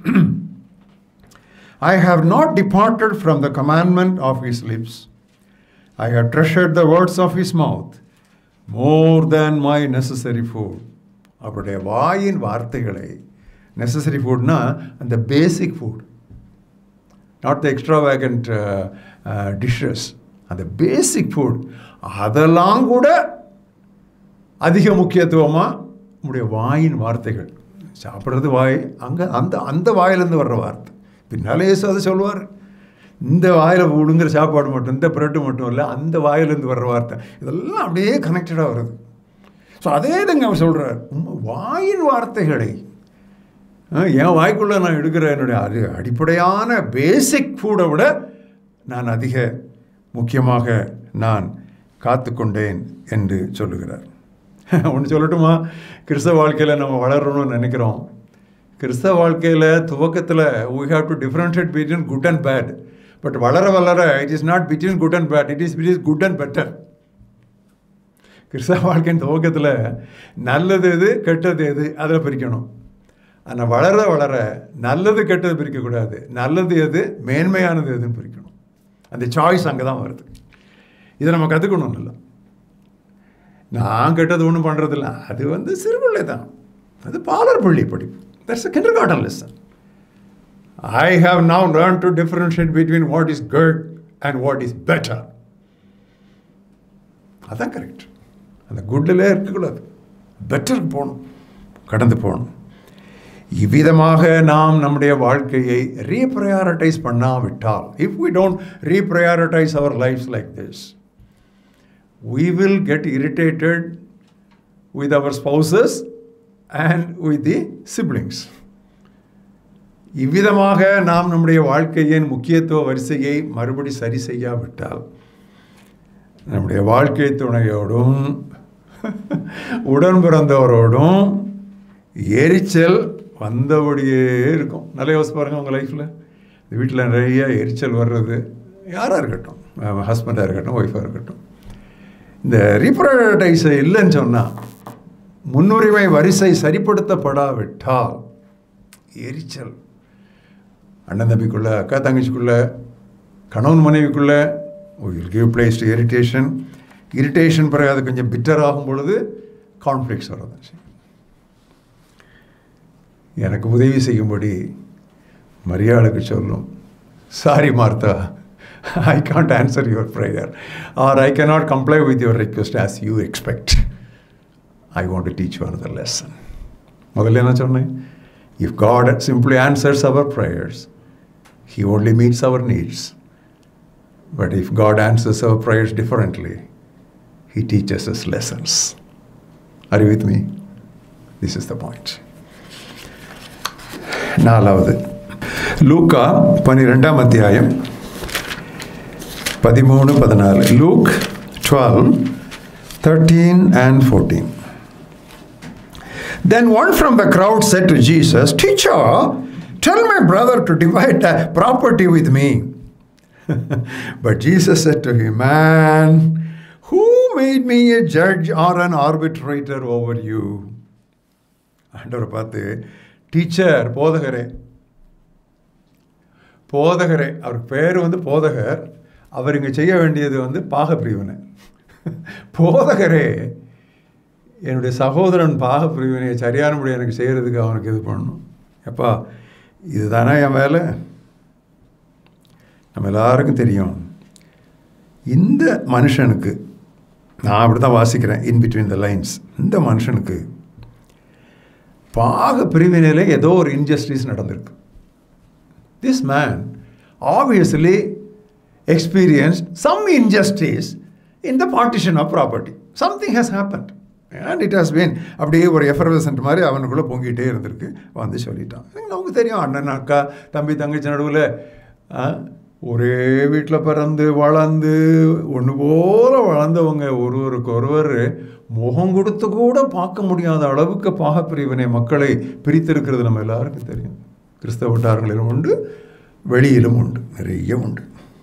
I have not departed from the commandment of his lips. I have treasured the words of his mouth more than my necessary food. அவருடைய வாயின் வார்த்தைகளை நெசசரி ஃபுட்னா அந்த basic food not the extra vacant dishes அந்த பேசிக் ஃபுட் அதெல்லாம் கூட அதிக முக்கியத்துவமாக நம்முடைய வாயின் வார்த்தைகள் சாப்பிட்றது வாய் அங்கே அந்த அந்த வாயிலேருந்து வர்ற வார்த்தை பின்னாலே இயேசு அதை சொல்லுவார் இந்த வாயில் விடுங்கிற சாப்பாடு மட்டும் இந்த பிரெட்டு மட்டும் இல்லை அந்த வாயிலேருந்து வர்ற வார்த்தை இதெல்லாம் அப்படியே கனெக்டடாக வருது ஸோ அதே இதுங்க அவர் சொல்கிறார் வாயின் வார்த்தைகளை என் வாய்க்குள்ளே நான் எடுக்கிற என்னுடைய அது அடிப்படையான பேசிக் ஃபுட்டை விட நான் அதிக முக்கியமாக நான் காத்து கொண்டேன் என்று சொல்லுகிறார் ஒன்று சொல்லட்டுமா கிறிஸ்தவ வாழ்க்கையில் நம்ம வளரணும்னு நினைக்கிறோம் கிறிஸ்தவ வாழ்க்கையில் துவக்கத்தில் we have to differentiate between good and bad but வளர வளர it is not between good and bad it is it is good and better கிறிஸ்தவ வாழ்க்கையின் துவக்கத்தில் நல்லது எது கெட்டது எது அதில் பிரிக்கணும் ஆனால் வளர வளர நல்லது கெட்டது பிரிக்கக்கூடாது நல்லது எது மேன்மையானது எதுன்னு பிரிக்கணும் அந்த சாய்ஸ் அங்கே தான் வருது இதை நம்ம கற்றுக்கணும் இல்லை நான் கெட்டது ஒன்றும் பண்ணுறதில்ல அது வந்து சிறுபிள்ளை தான் அது பாலர் பள்ளி படிப்பு that's a kindergarten lesson I have now learn to differentiate between what is good and what is better அதான் கரெக்ட் அந்த குட்டிலே இருக்கக்கூடாது பெட்டருக்கு போகணும் கடந்து போகணும் இவ்விதமாக நாம் நம்முடைய வாழ்க்கையை ரீப்ரையாரிட்டைஸ் பண்ணாவிட்டால் if we don't reprioritise our lives like this we will get irritated with our spouses and with the siblings. இவ்விதமாக நாம் நம்முடைய வாழ்க்கையின் முக்கியத்துவ வரிசையை மறுபடி சரி செய்யாவிட்டால் நம்முடைய வாழ்க்கை துணையோடும் உடன் பிறந்தவரோடும் எரிச்சல் வந்தபடியே இருக்கும் நல்ல யோசிச்சு பாருங்கள் உங்கள் லைஃப்பில் இந்த வீட்டில் நிறைய எரிச்சல் வர்றது யாராக இருக்கட்டும் ஹஸ்பண்டாக இருக்கட்டும் ஒய்ஃபாக இருக்கட்டும் இந்த ரீப்ரடைஸ் இல்லைன்னு சொன்னால் முன்னுரிமை வரிசை சரிப்படுத்தப்படாவிட்டால் எரிச்சல் அண்ணன் தம்பிக்குள்ளே அக்கா தங்கச்சிக்குள்ளே கணவன் மனைவிக்குள்ளே will give place to irritation irritation பிறகு அது கொஞ்சம் பிட்டர் ஆகும் பொழுது கான்ஃப்ளிக்ஸ் வரதான் செய்யும் எனக்கு உதவி செய்யும்படி மரியாளுக்கு சொல்லும் sorry Martha I can't answer your prayer, or I cannot comply with your request as you expect. I want to teach you another lesson. முதல்ல என்ன சொன்னேன் if God simply answers our prayers he only meets our needs but if God answers our prayers differently he teaches us lessons are with me this is the point நாலாவது லூக்கா பன்னிரெண்டாம் அத்தியாயம் பதிமூணு பதினாலு Luke twelve thirteen and fourteen Then one from the crowd said to Jesus, Teacher, tell my brother to divide the property with me. but Jesus said to him, Man, who made me a judge or an arbitrator over you? ஆண்டவரை பார்த்து டீச்சர் போதகரே போதகரே அவருக்கு பேர் வந்து போதகர் அவர் இங்கே செய்ய வேண்டியது வந்து பாகப்பிரிவினை போதகரே என்னுடைய சகோதரன் பாகப்பிரிவினையை சரியானபடி எனக்கு செய்கிறதுக்கு அவனுக்கு இது பண்ணணும் எப்பா இதுதானே என் வேலை நம்ம எல்லாருக்கும் தெரியும் இந்த மனுஷனுக்கு நான் அப்படி தான் வாசிக்கிறேன் இன் பிட்வீன் த லைன்ஸ் இந்த மனுஷனுக்கு பாக பிரிவினையில் ஏதோ ஒரு இன்ஜஸ்டிஸ் நடந்திருக்கு this man obviously experienced some injustice in the partition of property something has happened and it has been அப்படியே ஒரு எஃபர்வசன்ட் மாதிரி அவனுக்குள்ளே பொங்கிட்டே இருந்திருக்கு வந்து சொல்லிட்டான் நமக்கு தெரியும் அண்ணன் அக்கா தம்பி தங்கச்சி நடுவில் ஒரே வீட்டில் பிறந்து வளர்ந்து ஒன்று போல வளர்ந்தவங்க ஒருவருக்கு ஒருவர் முகம் கொடுத்து கூட பார்க்க முடியாத அளவுக்கு பாகப்பிரிவினை மக்களை பிரித்திருக்கிறது நம்ம எல்லாருக்கும் தெரியும் கிறிஸ்தவ வட்டாரங்களிலும் உண்டு வெளியிலும் உண்டு நிறைய உண்டு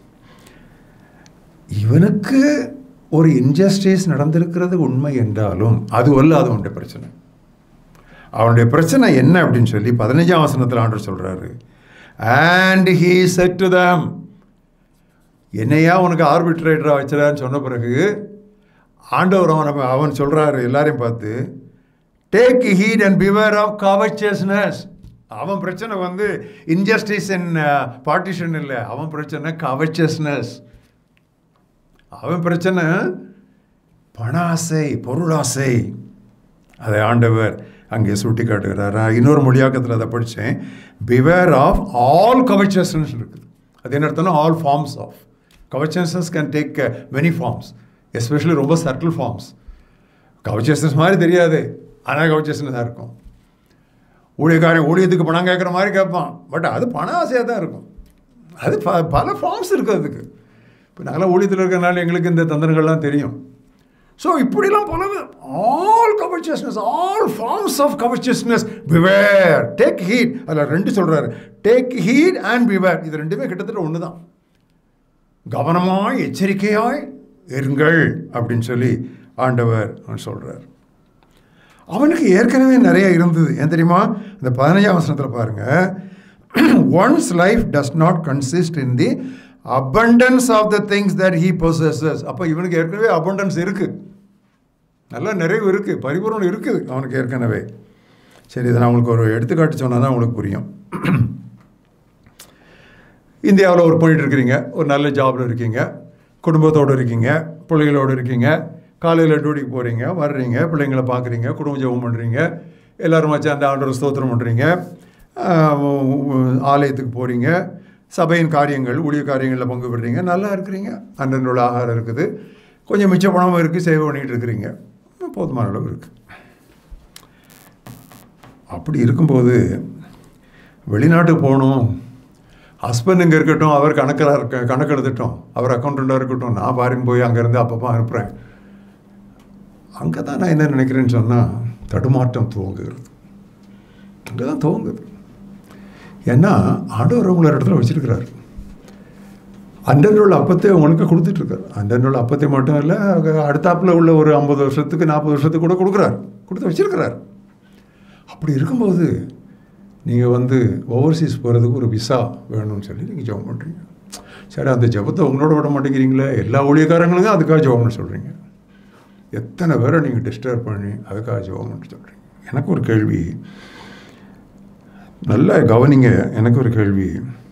இவனுக்கு ஒரு இன்ஜஸ்டிஸ் நடந்திருக்கிறது உண்மை என்றாலும் அது அல்ல அது அவனுடைய பிரச்சனை அவனுடைய பிரச்சனை என்ன அப்படின்னு சொல்லி பதினஞ்சாம் வசனத்தில் ஆண்டர் சொல்கிறாரு and he said to them என்னையா உனக்கு ஆர்பிட்ரேட்டராக வச்சிடான்னு சொன்ன பிறகு ஆண்டவர் அவன் அவன் சொல்கிறாரு எல்லாரையும் பார்த்து take heed and beware of covetousness அவன் பிரச்சனை வந்து இன்ஜஸ்டிஸ் இன் பார்ட்டிஷன் இல்லை அவன் பிரச்சனை கவச்சஸ்னஸ் அவன் பிரச்சனை பண ஆசை பொருளாசை அதை ஆண்டவர் அங்கே சுட்டி காட்டுகிறார் இன்னொரு மொழியாக்கத்தில் அதை படித்தேன் பிவேர் ஆஃப் ஆல் கவச்சஸ்னஸ் இருக்குது அது என்ன அர்த்தம்னா all forms of covetousness can take many forms especially ரொம்ப சட்டில் ஃபார்ம்ஸ் கவச்சஸ்னஸ் மாதிரி தெரியாது ஆனால் கவச்சஸ்னஸாக இருக்கும் ஊழியக்காரன் ஊழியத்துக்கு பணம் கேட்குற மாதிரி கேட்பான் பட் அது பண ஆசையாக தான் இருக்கும் அது ப பல ஃபார்ம்ஸ் இருக்குது அதுக்கு இப்போ நாங்களாம் ஊழியத்தில் இருக்கிறனால எங்களுக்கு இந்த தந்திரங்கள்லாம் தெரியும் ஸோ இப்படிலாம் பல all covetousness all forms of covetousness beware take heed அதில் ரெண்டு சொல்கிறாரு டேக் ஹீட் அண்ட் பிவேர் இது ரெண்டுமே கிட்டத்தட்ட ஒன்று தான் கவனமாய் எச்சரிக்கையாய் இருங்கள் அப்படின்னு சொல்லி ஆண்டவர் அவன் சொல்கிறார் அவனுக்கு ஏற்கனவே நிறைய இருந்தது ஏன் தெரியுமா இந்த பதினஞ்சாம் வசனத்தில் பாருங்கள் one's life does not consist in the abundance of the things that he possesses அப்போ இவனுக்கு ஏற்கனவே அபண்டன்ஸ் இருக்குது நல்ல நிறைவு இருக்குது பரிபூர்ணம் இருக்குது அவனுக்கு ஏற்கனவே சரி இதை நான் உங்களுக்கு ஒரு எடுத்துக்காட்டு சொன்னால் தான் உங்களுக்கு புரியும் இந்தியாவில் ஒர்க் பண்ணிட்டு இருக்கிறீங்க ஒரு நல்ல ஜாபில் இருக்கீங்க குடும்பத்தோடு இருக்கீங்க பிள்ளைகளோடு இருக்கீங்க காலையில் டியூட்டிக்கு போகிறீங்க வர்றீங்க பிள்ளைங்களை பார்க்குறீங்க குடும்ப ஜெபம் பண்ணுறீங்க எல்லோரும் வச்சு அந்த ஆண்டவர் ஸ்தோத்திரம் பண்ணுறீங்க ஆலயத்துக்கு போகிறீங்க சபையின் காரியங்கள் ஊழிய காரியங்களில் பங்கு பெறுறீங்க நல்லா இருக்கிறீங்க அன்றன்றுள்ள ஆகாரம் இருக்குது கொஞ்சம் மிச்ச பணமும் இருக்குது சேவை பண்ணிகிட்டு இருக்கிறீங்க போதுமான அளவு இருக்குது அப்படி இருக்கும்போது வெளிநாட்டுக்கு போகணும் ஹஸ்பண்ட் இங்கே இருக்கட்டும் அவர் கணக்கில் இருக்க கணக்கு எழுதட்டும் அவர் அக்கௌண்டண்ட்டாக இருக்கட்டும் நான் பாருங்க போய் அங்கேருந்து அப்பப்போ அனுப்புகிறேன் அங்கே தான் நான் என்ன நினைக்கிறேன்னு சொன்னால் தடுமாற்றம் துவங்குகிறது அங்கே தான் துவங்குது ஏன்னா ஆண்டவர் உங்களை ஒரு இடத்துல வச்சிருக்கிறார் அண்டனுள்ள அப்பத்தை உனக்கு கொடுத்துட்ருக்கார் அண்டனுள்ள அப்பத்தை மட்டும் இல்லை அடுத்தாப்பில் உள்ள ஒரு ஐம்பது வருஷத்துக்கு நாற்பது வருஷத்துக்கு கூட கொடுக்குறார் கொடுத்து வச்சிருக்கிறார் அப்படி இருக்கும்போது நீங்கள் வந்து ஓவர்சீஸ் போகிறதுக்கு ஒரு விசா வேணும்னு சொல்லி நீங்கள் ஜெபம் பண்ணுறீங்க சரி அந்த ஜெபத்தை உங்களோட விட மாட்டேங்கிறீங்களே எல்லா ஊழியக்காரங்களுக்கும் அதுக்காக ஜெபம்னு சொல்கிறீங்க எத்தனை பேரை நீங்கள் டிஸ்டர்ப் பண்ணி அதுக்காக ஜெபம்னு சொல்கிறீங்க எனக்கு ஒரு கேள்வி நல்லா கவனிங்க எனக்கு ஒரு கேள்வி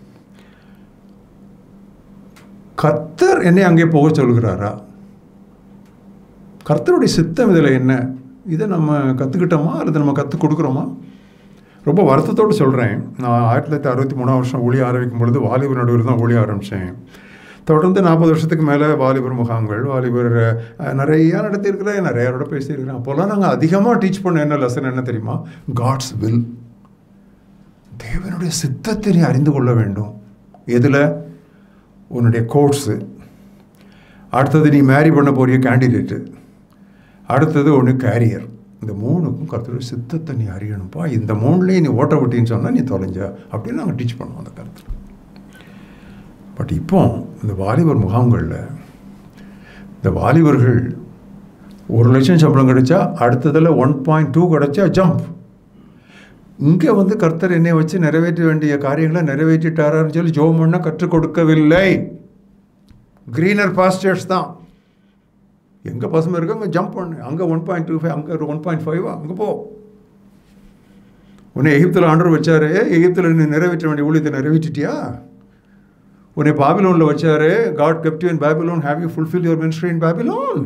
கர்த்தர் என்னை அங்கே போக சொல்கிறாரா கர்த்தருடைய சித்தம் இதில் என்ன இதை நம்ம கற்றுக்கிட்டோமா அல்லது நம்ம கற்றுக் கொடுக்குறோமா ரொம்ப வருத்தத்தோடு சொல்கிறேன் நான் ஆயிரத்தி தொள்ளாயிரத்தி அறுபத்தி மூணாம் வருஷம் ஒளி ஆரம்பிக்கும் பொழுது வாலிபர் நடுவில் தான் ஒளி ஆரம்பித்தேன் தொடர்ந்து நாற்பது வருஷத்துக்கு மேலே வாலிபர் முகாம்கள் வாலிபர் நிறையா நடத்தியிருக்கிறேன் நிறையாரோட பேசியிருக்கிறேன் அப்போல்லாம் நாங்கள் அதிகமாக டீச் பண்ண என்ன லெசன் என்ன தெரியுமா காட்ஸ் வில் தேவனுடைய சித்தத்தை நீ அறிந்து கொள்ள வேண்டும் எதில் உன்னுடைய கோர்ஸு அடுத்தது நீ மேரி பண்ண போறிய கேண்டிடேட்டு அடுத்தது ஒன்று கேரியர் இந்த மூணுக்கும் கருத்துடைய சித்தத்தை நீ அறியணும்ப்பா இந்த மூணுலேயும் நீ ஓட்ட விட்டின்னு சொன்னால் நீ தொலைஞ்ச அப்படின்னு நாங்கள் டீச் பண்ணுவோம் அந்த கருத்து பட் இப்போ இந்த வாலிபர் முகாம்களில் இந்த வாலிபர்கள் ஒரு லட்சம் சம்பளம் கிடைச்சா அடுத்ததில் ஒன் பாயிண்ட் டூ கிடைச்சா ஜம்ப் இங்கே வந்து கர்த்தர் என்னை வச்சு நிறைவேற்ற வேண்டிய காரியங்களை நிறைவேற்றிட்டாரான்னு சொல்லி ஜோம் பண்ண கற்றுக் கொடுக்கவில்லை க்ரீனர் பாஸ்டர்ஸ் தான் எங்கே பசுமை இருக்கு அங்கே ஜம்ப் பண்ணு அங்கே ஒன் பாயிண்ட் டூ ஃபைவ் அங்கே ஒன் பாயிண்ட் ஃபைவா அங்கே போ உன்னை எகிப்தில் ஆண்டர் வச்சாரு எகிப்தில் நீ நிறைவேற்ற வேண்டிய ஊழியத்தை நிறைவேற்றிட்டியா உன்னை பாபிலோனில் வச்சாரு God kept you in Babylon have you fulfil your ministry in Babylon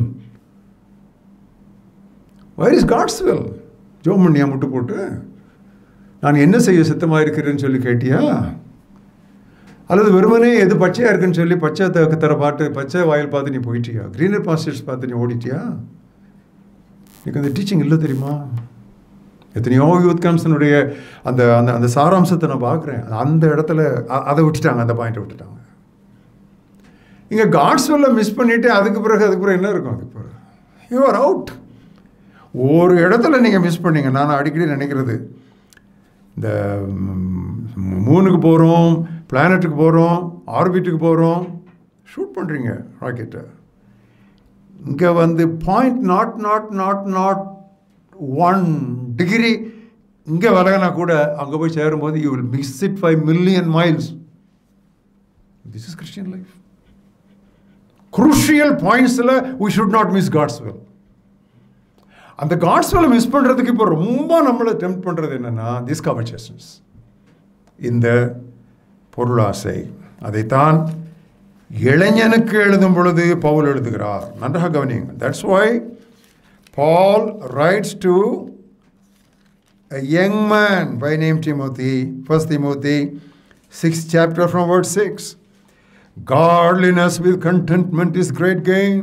where is God's will ஜோம் பண்ணியா முட்டு போட்டு நான் என்ன செய்ய சித்தமாக இருக்கிறேன்னு சொல்லி கேட்டியா அல்லது வெறுமனே எது பச்சையாக இருக்குன்னு சொல்லி பச்சை த தர பாட்டு பச்சை வாயில் பார்த்து நீ போயிட்டியா க்ரீனர் பாஸ்டர்ஸ் பார்த்து நீ ஓடிட்டியா எனக்கு அந்த டீச்சிங் இல்லை தெரியுமா எத்தனையோ யூத் கேம்ப்ஸனுடைய அந்த அந்த அந்த சாராம்சத்தை நான் பார்க்குறேன் அந்த இடத்துல அதை விட்டுட்டாங்க அந்த பாயிண்ட்டை விட்டுட்டாங்க இங்கே காட்ஸ் வெல்ல மிஸ் பண்ணிவிட்டு அதுக்கு பிறகு அதுக்கு பிறகு என்ன இருக்கும் அதுக்கு பிறகு யூ ஆர் அவுட் ஒரு இடத்துல நீங்கள் மிஸ் பண்ணீங்க நான் அடிக்கடி நினைக்கிறது இந்த மூணுக்கு போகிறோம் பிளானட்டுக்கு போகிறோம் ஆர்பிட்டுக்கு போகிறோம் ஷூட் பண்ணுறீங்க ராக்கெட்டை இங்கே வந்து point naught naught naught naught one degree இங்கே விலகினா கூட அங்கே போய் சேரும்போது you will miss it five million miles this is Christian life crucial பாயிண்ட்ஸில் we should not miss God's will அந்த காட்ஸ் வேலை மிஸ் பண்ணுறதுக்கு இப்போ ரொம்ப நம்மளை டெம்ப் பண்ணுறது என்னென்னா திஸ் கவர்ச்சஸ்னஸ் இந்த பொருளாசை அதைத்தான் இளைஞனுக்கு எழுதும் பொழுது பவுல் எழுதுகிறார் நன்றாக கவனியுங்க that's why Paul writes to a young man by name Timothy, First Timothy, sixth chapter from verse six. Godliness with contentment is great gain.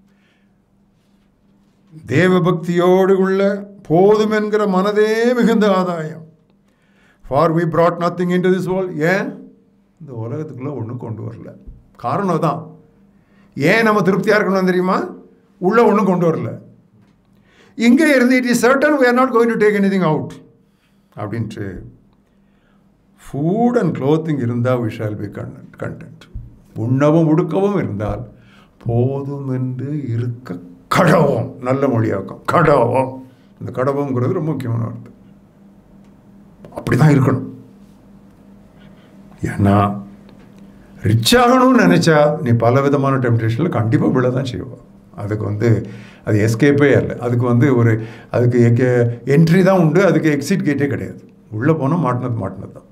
தேவபக்தியோடு உள்ள போதும் என்கிற மனதே மிகுந்த ஆதாயம் for we brought nothing into this world ஏன் இந்த உலகத்துக்குள்ளே ஒன்றும் கொண்டு வரல காரணம் தான் ஏன் நம்ம திருப்தியாக இருக்கணும் தெரியுமா உள்ளே ஒன்றும் கொண்டு வரல இங்கே இருந்து it is certain we are not going to take anything out அப்படின்ட்டு ஃபுட் அண்ட் க்ளோத்திங் இருந்தால் we shall be content content உண்ணவும் உடுக்கவும் இருந்தால் போதும் என்று இருக்க கடவோம் நல்ல மொழியாக்கம் கடவோம் இந்த கடவோங்கிறது ரொம்ப முக்கியமான வார்த்தை அப்படி தான் இருக்கணும் ஏன்னா ரிச் ஆகணும்னு நினச்சா நீ பல விதமான டெம்டேஷனில் கண்டிப்பாக விழ தான் செய்வோம் அதுக்கு வந்து அது எஸ்கேப்பே இல்லை அதுக்கு வந்து ஒரு அதுக்கு என்ட்ரி தான் உண்டு அதுக்கு எக்ஸிட் கேட்டே கிடையாது உள்ளே போனால் மாட்டினது மாட்டினது தான்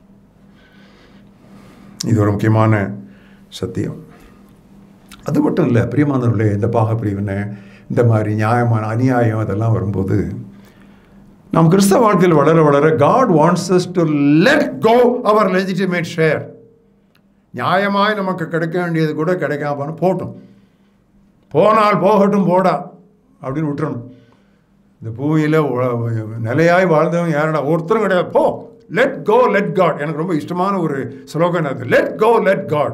இது ஒரு முக்கியமான சத்தியம் அது மட்டும் இல்லை பிரியமானவர்களே இந்த பாக பிரிவினை இந்த மாதிரி நியாயமான அநியாயம் அதெல்லாம் வரும்போது நாம் கிறிஸ்தவ வாழ்க்கையில் வளர வளர God wants us to let go our legitimate share நியாயமாய் நமக்கு கிடைக்க வேண்டியது கூட கிடைக்காம போனா போட்டும் போனால் போகட்டும் போடா அப்படின்னு விட்டுறணும் இந்த பூமியில் நிலையாய் வாழ்ந்தவன் யாரடா ஒருத்தரும் கிடையாது போ லெட் கோ லெட் காட் எனக்கு ரொம்ப இஷ்டமான ஒரு ஸ்லோகன் அது லெட் கோ லெட் காட்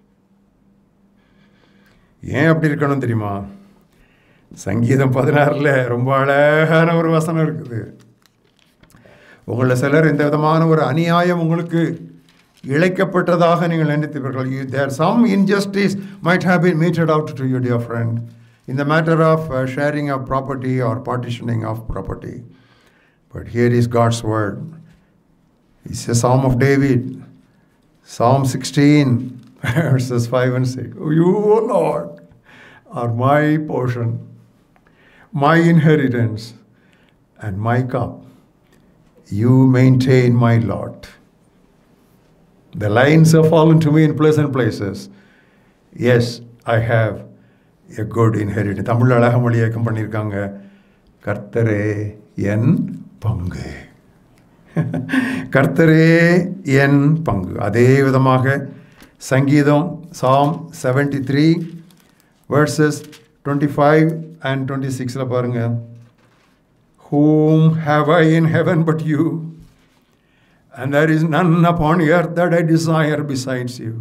ஏன் அப்படி இருக்கணும் தெரியுமா சங்கீதம் பதினாறில் ரொம்ப அழகான ஒரு வசனம் இருக்குது உங்களில் சிலர் இந்த விதமான ஒரு அநியாயம் உங்களுக்கு இழைக்கப்பட்டதாக நீங்கள் நினைத்தீர்கள் there some injustice might have been meted out to you dear friend in the matter of uh, sharing of property or partitioning of property but here is God's word it's a psalm of David Psalm 16 verses 5 and 6 Oh, you, O Lord, are my portion, my inheritance, and my cup. You maintain my lot. The lines have fallen to me in pleasant places. Yes, I have a good inheritance. Tamil அழக மொழியாக்கம் பண்ணியிருக்காங்க கர்த்தரே என் பங்கு கர்த்தரே என் பங்கு அதே விதமாக சங்கீதம் Psalm seventy three verses twenty five and twenty சிக்ஸில் பாருங்கள் whom have I in heaven but you and there is none upon earth that I desire besides you.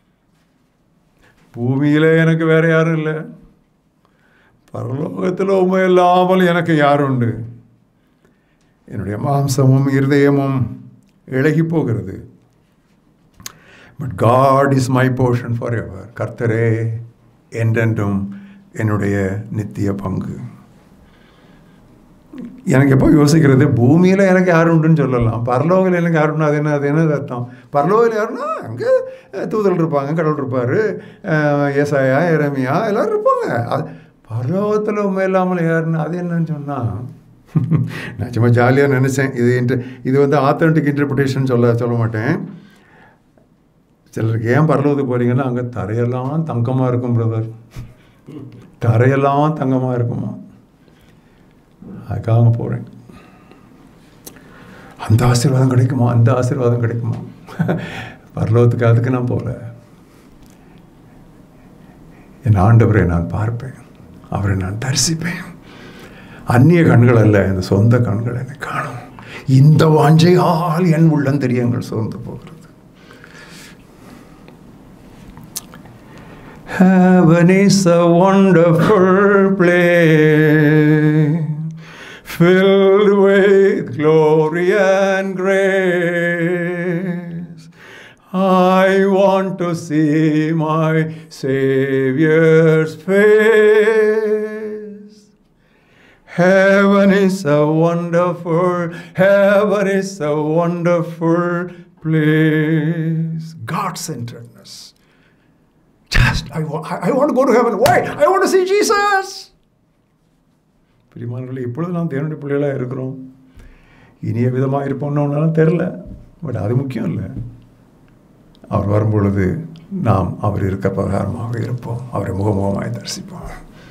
பூமியிலே எனக்கு வேற யாரும் இல்லை பரலோகத்தில் உண்மை இல்லாமல் எனக்கு யார் உண்டு என்னுடைய மாம்சமும் இருதயமும் இழகி போகிறது but God is my portion for ever கர்த்தரே என்றென்றும் என்னுடைய நித்திய பங்கு எனக்கு எப்போ யோசிக்கிறது பூமியில் எனக்கு யார் உண்டுன்னு சொல்லலாம் பரலோகில் எனக்கு யார் உண்டு அது என்ன அது என்ன அர்த்தம் பரலோகில் யாருன்னா அங்கே தூதல் இருப்பாங்க கடவுள் இருப்பார் ஏசாயா எரமியா எல்லோரும் இருப்பாங்க அது பரலோகத்தில் உண்மை இல்லாமல் யாருன்னு அது என்னன்னு சொன்னால் நான் சும்மா ஜாலியாக நினச்சேன் இது இன்ட்ர இது வந்து ஆத்தென்டிக் இன்டர்பிரிட்டேஷன் சொல்ல சொல்ல மாட்டேன் சிலருக்கு ஏன் பரலோகத்துக்கு போகிறீங்கன்னா அங்கே தரையெல்லாம் தங்கமாக இருக்கும் பிரதர் தரையெல்லாம் தங்கமாக இருக்குமா அதுக்காக போகிறேன் அந்த ஆசீர்வாதம் கிடைக்குமா அந்த ஆசீர்வாதம் கிடைக்குமா பரலோகத்துக்கு அதுக்கு நான் போகல என் ஆண்டவரை நான் பார்ப்பேன் அவரை நான் தரிசிப்பேன் அந்நிய கண்கள் அல்ல இந்த சொந்த கண்கள் என்னை காணும் இந்த வாஞ்சையால் என் உள்ளம் தெரியங்கள் சோர்ந்து போகிறது Heaven is a wonderful place, filled with glory and grace. I want to see my Savior's face. Heaven is a wonderful, heaven is a wonderful place. God centeredness. Just, I, wa- I, I want to go to heaven. Why? I want to see Jesus. பிரிமானங்களே இப்பொழுது நாம் தேவனுடைய பிள்ளைகளாக இருக்கிறோம் இனிய விதமாக இருப்போம்னு ஒன்றாலும் தெரில பட் அது முக்கியம் இல்லை அவர் வரும்பொழுது நாம் அவர் இருக்க பிரகாரமாக இருப்போம் அவரை முகமுகமாய் தரிசிப்போம்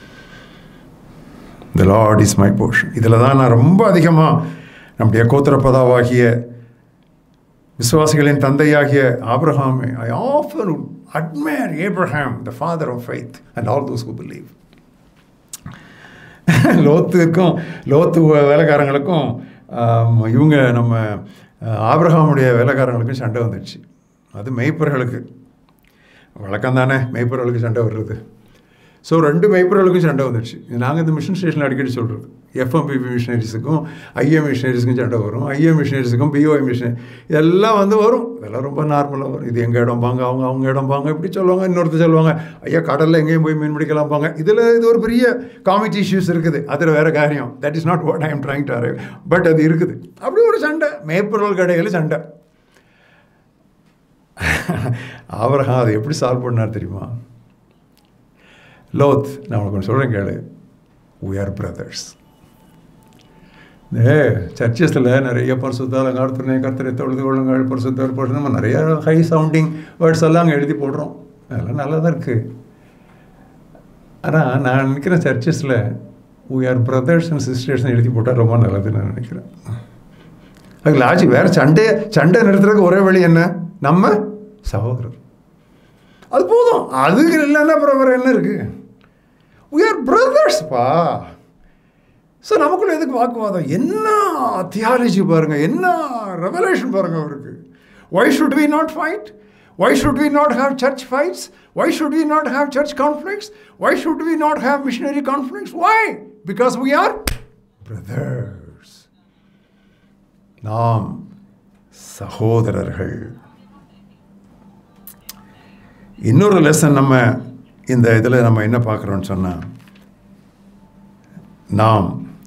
The Lord is my portion. இதில் தான் நான் ரொம்ப அதிகமாக நம்முடைய கோத்திரப்பதாவாகிய விசுவாசிகளின் தந்தையாகிய ஆபிரஹாமை I offer admire Abraham the father of faith and all those who believe லோத்துக்கும் லோத்து வேலைக்காரங்களுக்கும் ஆம், இவங்க நம்ம அஹ், ஆபிரகாமுடைய வேலைக்காரங்களுக்கும் சண்டை வந்துடுச்சு அது மெய்ப்பர்களுக்கு வழக்கம் தானே மெய்ப்பர்களுக்கு சண்டை வர்றது ஸோ ரெண்டு மெய்ப்பர்களுக்கும் சண்டை வந்துடுச்சு நாங்கள் இந்த மிஷன் ஸ்டேஷனில் அடிக்கடி சொல்கிறது எஃப்எம்பிபி மிஷினரிஸுக்கும் ஐஎம் மிஷினரிஸுக்கும் சண்டை வரும் ஐஎம் மிஷினரிஸுக்கும் பிஓஐ மிஷினரி இதெல்லாம் வந்து வரும் இதெல்லாம் ரொம்ப நார்மலாக வரும் இது எங்கள் இடம் பாங்க அவங்க அவங்க இடம் பாங்க இப்படி சொல்லுவாங்க இன்னொருத்தர் சொல்லுவாங்க ஐயா கடலில் எங்கேயும் போய் மீன் பிடிக்கலாம் பாங்க இதில் இது ஒரு பெரிய காமிட்டி இஷ்யூஸ் இருக்குது அதில் வேறு காரியம் that is not what I am trying to arrive but அது இருக்குது அப்படி ஒரு சண்டை மேய்ப்பொருள் கடையில் சண்டை ஆவரகம் அதை எப்படி சால்வ் பண்ணார் தெரியுமா லோத் நான் உனக்கு ஒன்று சொல்கிறேன் கேளு we are brothers ஏ சர்ச்சஸில் நிறைய பரிசுத்தால் கருத்துனை கர்த்தரை தொழுது கொள்ளுங்கள் பரிசுத்தர் பரிசு நம்ம நிறைய ஹை சவுண்டிங் வேர்ட்ஸ் எல்லாம் அங்கே எழுதி போடுறோம் அதெல்லாம் நல்லா தான் இருக்குது ஆனால் நான் நினைக்கிறேன் சர்ச்சஸில் we are brothers and sisters எழுதி போட்டால் ரொம்ப நல்லதுன்னு நான் நினைக்கிறேன் அது லாஜிக் வேறு சண்டை சண்டை நிறுத்துறதுக்கு ஒரே வழி என்ன நம்ம சகோதரர் அது போதும் அது இல்லைன்னா அப்புறம் வேறு என்ன இருக்கு we are brothers பா ஸோ நமக்குள்ள எதுக்கு வாக்குவாதம் என்ன தியாலஜி பாருங்க என்ன ரெவலேஷன் பாருங்க அவருக்கு why should we not fight why should we not have church fights why should we not have church conflicts why should we not have missionary conflicts why because we are brothers நாம் சகோதரர்கள் இன்னொரு லெசன் நம்ம இந்த இதில் நம்ம என்ன பார்க்குறோம்னு சொன்னால் நாம்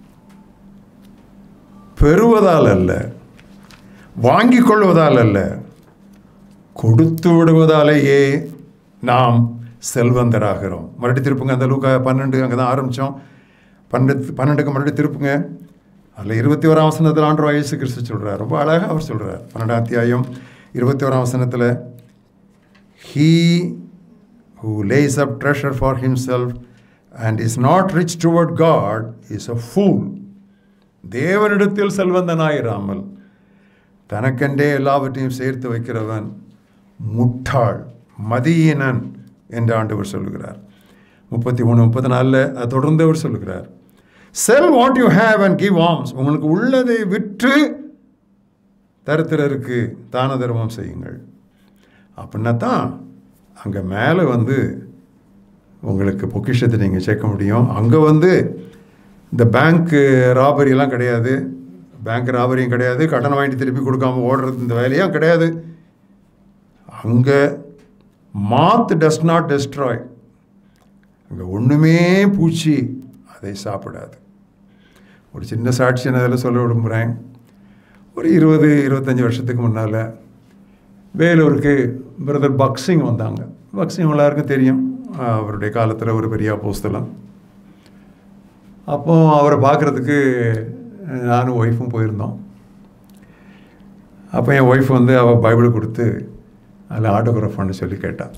பெறுவதால் அல்ல வாங்கிக் கொள்வதால் அல்ல கொடுத்து விடுவதாலேயே நாம் செல்வந்தராகிறோம் மறுபடியும் திருப்புங்க அந்த லூக்கா பன்னெண்டு அங்கே தான் ஆரம்பித்தோம் பன்னெண்டு பன்னெண்டுக்கு மறுபடியும் திருப்புங்க அதில் இருபத்தி ஓராம் வசனத்தில் ஆண்டு வயசு கிறிஸ்து சொல்கிறார் ரொம்ப அழகாக அவர் சொல்கிறார் பன்னெண்டாம் அத்தியாயம் இருபத்தி ஓராம் வசனத்தில் he who lays up treasure for himself and is not rich toward God is a fool தேவனிடத்தில் செல்வந்தனாயிராமல் தனக்கென்றே எல்லாவற்றையும் சேர்த்து வைக்கிறவன் முட்டாள் மதியினன் என்று ஆண்டவர் சொல்லுகிறார் முப்பத்தி மூணு முப்பத்தி நாலில் அது தொடர்ந்து அவர் சொல்லுகிறார் sell what you have and give alms உங்களுக்கு உள்ளதை விற்று தரித்திரருக்கு தான தர்மம் செய்யுங்கள் அப்படின்னா தான் அங்கே மேலே வந்து உங்களுக்கு பொக்கிஷத்தை நீங்கள் சேர்க்க முடியும் அங்கே வந்து இந்த பேங்க்கு ராபரிலாம் கிடையாது பேங்க் ராபரியும் கிடையாது கடன் வாங்கிட்டு திருப்பி கொடுக்காம ஓடுறது இந்த வேலையும் கிடையாது அங்கே மாத் டஸ் நாட் டெஸ்ட்ராய் அங்கே ஒன்றுமே பூச்சி அதை சாப்பிடாது ஒரு சின்ன சாட்சி நான் அதில் சொல்ல விரும்புகிறேன் ஒரு இருபது இருபத்தஞ்சி வருஷத்துக்கு முன்னால் வேலூருக்கு பிரதர் பக்சிங் வந்தாங்க பக்சிங் எல்லாருக்கும் தெரியும் அவருடைய காலத்தில் ஒரு பெரிய அப்போஸ்தலம் அப்போ அவரை பார்க்குறதுக்கு நானும் ஒய்ஃபும் போயிருந்தோம் அப்போ என் ஒய்ஃப் வந்து அவள் பைபிள் கொடுத்து அதில் ஆட்டோகிராஃப் பண்ண சொல்லி கேட்டாள்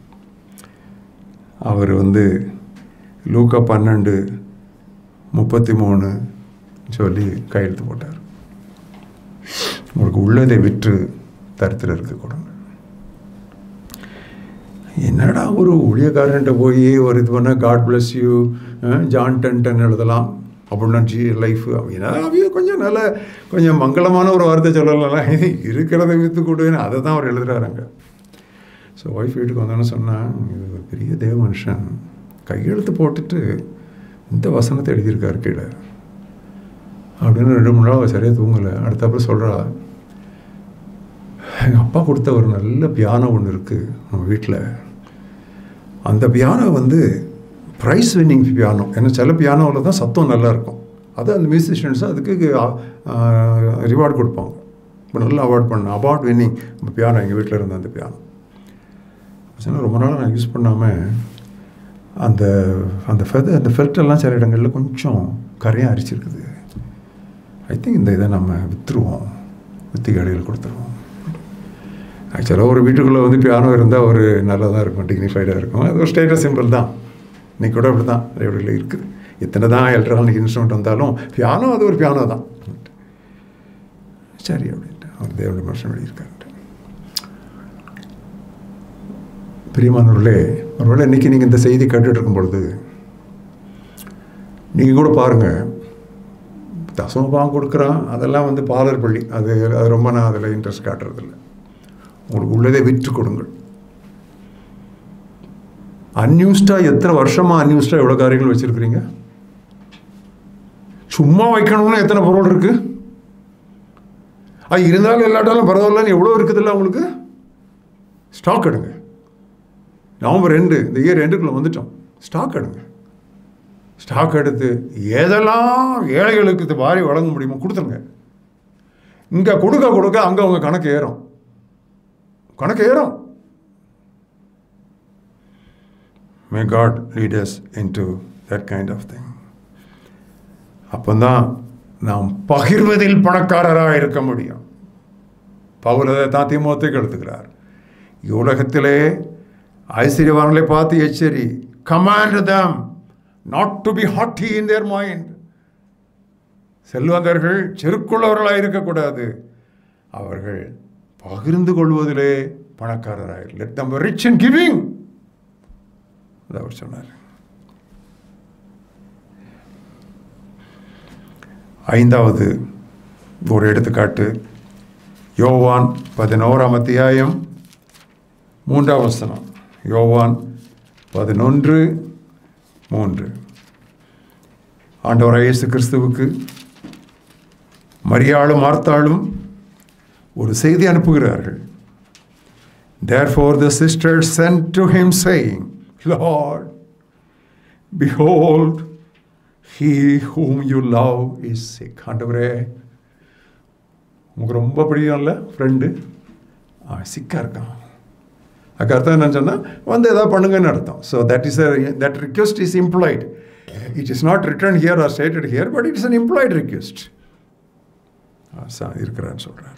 அவர் வந்து லூக்கா பன்னெண்டு முப்பத்தி மூணு சொல்லி கையெழுத்து போட்டார் உங்களுக்கு உள்ளதை விற்று தரித்திரருக்கு கொடுங்க என்னடா ஒரு ஊழியக்காரன்ட்ட போய் ஒரு இது பண்ண God bless you John Denton எழுதலாம் அப்படின்னா ஜி லைஃப் அப்படின்னா அவைய கொஞ்சம் நல்ல கொஞ்சம் மங்களமான ஒரு வார்த்தை சொல்லலாம் இது இருக்கிறத விற்று கொடுன்னு அதை தான் அவர் எழுதுறாருங்க ஸோ ஒய்ஃப் வீட்டுக்கு வந்தோன்னு சொன்னால் இது ஒரு பெரிய தேவ மனுஷன் கையெழுத்து போட்டுட்டு இந்த வசனத்தை எழுதியிருக்காரு கீழே அப்படின்னு ரெண்டு மூணு நாள் சரியாக தூங்கலை அடுத்தப்பறம் சொல்கிறா எங்கள் அப்பா கொடுத்த ஒரு நல்ல பியானோ ஒன்று இருக்குது நம்ம வீட்டில் அந்த பியானோ வந்து ப்ரைஸ் வின்னிங் பியானோ ஏன்னா சில பியானோவில் தான் சத்தம் நல்லா இருக்கும் அது அந்த மியூசிஷியன்ஸ் அதுக்கு ரிவார்டு கொடுப்பாங்க இப்போ நல்லா அவார்ட் பண்ண அவார்ட் வின்னிங் பியானோ எங்கள் வீட்டில் இருந்த அந்த பியானோ சொன்னால் ரொம்ப நாளாக நான் யூஸ் பண்ணாமல் அந்த அந்த ஃபெத அந்த ஃபெல்ட்டெல்லாம் சில இடங்களில் கொஞ்சம் கரையாக அரிச்சிருக்குது ஐ திங்க் இந்த இதை நம்ம விற்றுருவோம் விற்று கடையில் கொடுத்துருவோம் ஆக்சுவலாக ஒரு வீட்டுக்குள்ளே வந்து பியானோ இருந்தால் ஒரு நல்லதாக இருக்கும் டிக்னிஃபைடாக இருக்கும் அது ஒரு ஸ்டேட்டஸ் சிம்பிள் தான் இன்னைக்கு கூட அப்படி தான் லைப்ரரியில் இருக்குது எத்தனை தான் எலக்ட்ரானிக் இன்ஸ்ட்ருமெண்ட் வந்தாலும் பியானோ அது ஒரு பியானோ தான் சரி அப்படின்ட்டு அவர் தேவனுடைய மனுஷன் எழுதியிருக்காரு பிரியமானவர்களே ஒருவேளை இன்றைக்கி நீங்கள் இந்த செய்தி கேட்டுட்டு இருக்கும் பொழுது நீங்கள் கூட பாருங்கள் தசமபாகம் கொடுக்குறான் அதெல்லாம் வந்து பாலர் பள்ளி அது அது ரொம்ப நான் அதில் இன்ட்ரெஸ்ட் காட்டுறதில்ல உங்களுக்கு உள்ளதை விற்று கொடுங்கள் அன்யூஸ்டாக எத்தனை வருஷமாக அன்யூஸ்டாக எவ்வளோ காரியங்கள் வச்சுருக்கிறீங்க சும்மா வைக்கணும்னு எத்தனை பொருள் இருக்கு அது இருந்தாலும் இல்லாட்டாலும் பரவாயில்லன்னு எவ்வளோ இருக்குதுல்ல உங்களுக்கு ஸ்டாக் எடுங்க நவம்பர் ரெண்டு இந்த இயர் ரெண்டுக்குள்ளே வந்துட்டோம் ஸ்டாக் எடுங்க ஸ்டாக் எடுத்து எதெல்லாம் ஏழைகளுக்கு இது வாரி வழங்க முடியுமோ கொடுத்துருங்க இங்கே கொடுக்க கொடுக்க அங்கே அவங்க கணக்கு ஏறும் கணக்கு ஏறும் may God lead us into that kind of thing அப்போதான் நாம் பகிர்வதில் பணக்காரராக இருக்க முடியும் பவுலதை தான் திமுகத்துக்கு எடுத்துக்கிறார் உலகத்திலே ஐஸ்வர்யவான்களை பார்த்து எச்சரி command them not to be haughty in their mind செல்வந்தர்கள் செருக்குள்ளவர்களாக இருக்கக்கூடாது அவர்கள் பகிர்ந்து கொள்வதிலே பணக்காரராய் let them rich in giving அவர் சொன்னார் ஐந்தாவது ஒரு எடுத்துக்காட்டு யோவான் பதினோராம் அத்தியாயம் மூன்றாம் வசனம் யோவான் பதினொன்று மூன்று ஆண்டவர் இயேசு கிறிஸ்துவுக்கு மரியாளும் மார்த்தாளும் ஒரு செய்தி அனுப்புகிறார்கள் Therefore the sisters sent to him, saying, Lord, behold, he whom you love is sick. ஆண்டவரே உங்களுக்கு ரொம்ப பிடிக்கும்ல ஃப்ரெண்டு அவன் சிக்காக இருக்கான் அதுக்கு அர்த்தம் என்னன்னு சொன்னால் வந்து எதாவது பண்ணுங்கன்னு அர்த்தம் so that is that request is implied it is not written here or stated here but it's an implied request இருக்கிறான்னு சொல்கிறார்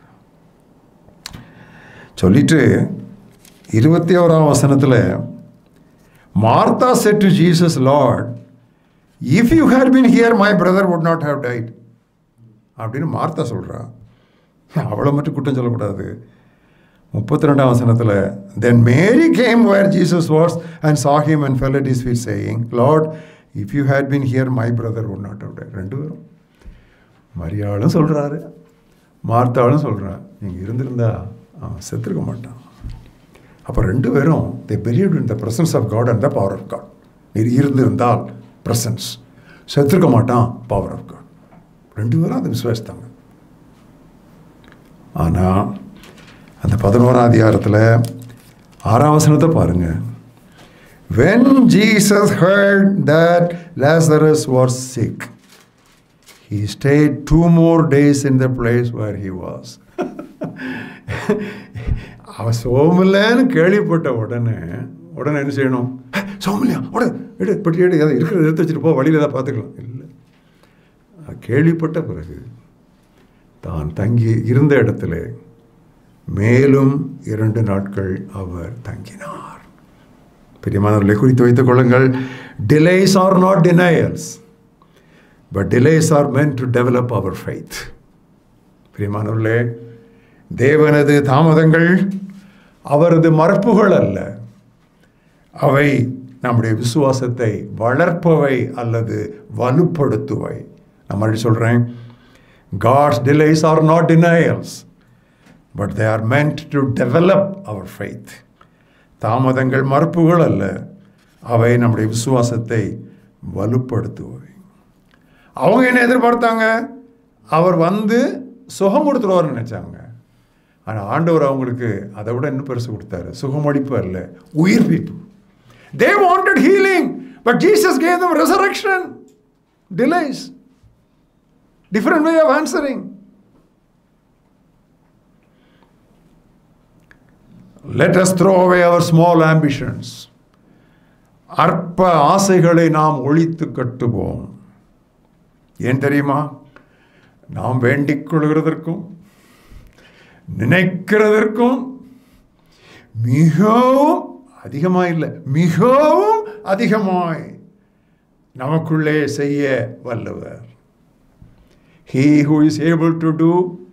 சொல்லிட்டு இருபத்தி ஓராம் வசனத்தில் Martha said to Jesus Lord if you had been here my brother would not have died அப்படின்னு மார்த்தா சொல்கிறா அவளை மட்டும் குற்றம் சொல்லக்கூடாது முப்பத்தி ரெண்டாம் வசனத்தில் then Mary came where Jesus was and saw him and fell at his feel saying Lord if you had been here my brother would not have died ரெண்டு பேரும் மரியாளும் சொல்கிறாரு மார்த்தாலும் சொல்கிறான் நீங்கள் இருந்திருந்தா அவன் செத்துருக்க மாட்டான் அப்போ ரெண்டு பேரும் they prayed in the presence of God and the power of God நீர் இருந்திருந்தால் பிரசன்ஸ் செத்துருக்க மாட்டான் பவர் ஆஃப் காட் ரெண்டு பேரும் அதை விசுவாசித்தாங்க ஆனால் அந்த பதினோராம் அதிகாரத்தில் ஆறாம் வசனத்தை பாருங்க when Jesus heard that Lazarus was sick he stayed two more days in the place where he was அவன் சோமில்லன்னு கேள்விப்பட்ட உடனே உடனே என்ன செய்யணும் சோமில்லையா உடனே எடு பட்டி எடு அதை இருக்கிறத எடுத்து வச்சுட்டு போ வழியில் தான் பார்த்துக்கலாம் இல்லை கேள்விப்பட்ட பிறகு தான் தங்கி இருந்த இடத்துல மேலும் இரண்டு நாட்கள் அவர் தங்கினார் பெரியமானவர்களை குறித்து வைத்துக் கொள்ளுங்கள் delays are not denials but delays are meant to develop our faith பிரியமானவர்களே தேவனது தாமதங்கள் அவரது மறப்புகள் அல்ல அவை நம்முடைய விசுவாசத்தை வளர்ப்பவை அல்லது வலுப்படுத்துவை நான் மறுபடியும் சொல்கிறேன் God's delays are not denials but they are meant to develop our faith தாமதங்கள் மறுப்புகள் அல்ல அவை நம்முடைய விசுவாசத்தை வலுப்படுத்துவை அவங்க என்ன எதிர்பார்த்தாங்க அவர் வந்து சுகம் கொடுத்துருவார்னு நினச்சாங்க ஆனால் ஆண்டவர் அவங்களுக்கு அதை விட இன்னும் பெருசு கொடுத்தாரு சுகமளிப்பு அல்ல உயிர்ப்பிப்பு they wanted healing but Jesus gave them resurrection delays different way of answering let us throw away our small ambitions அற்ப ஆசைகளை நாம் ஒழித்து கட்டுவோம் ஏன் தெரியுமா நாம் வேண்டிக் கொள்கிறதற்கும் நினைக்கிறதற்கும் மிகவும் அதிகமாக இல்லை மிகவும் அதிகமாய் நமக்குள்ளே செய்ய வல்லவர் he who is able to do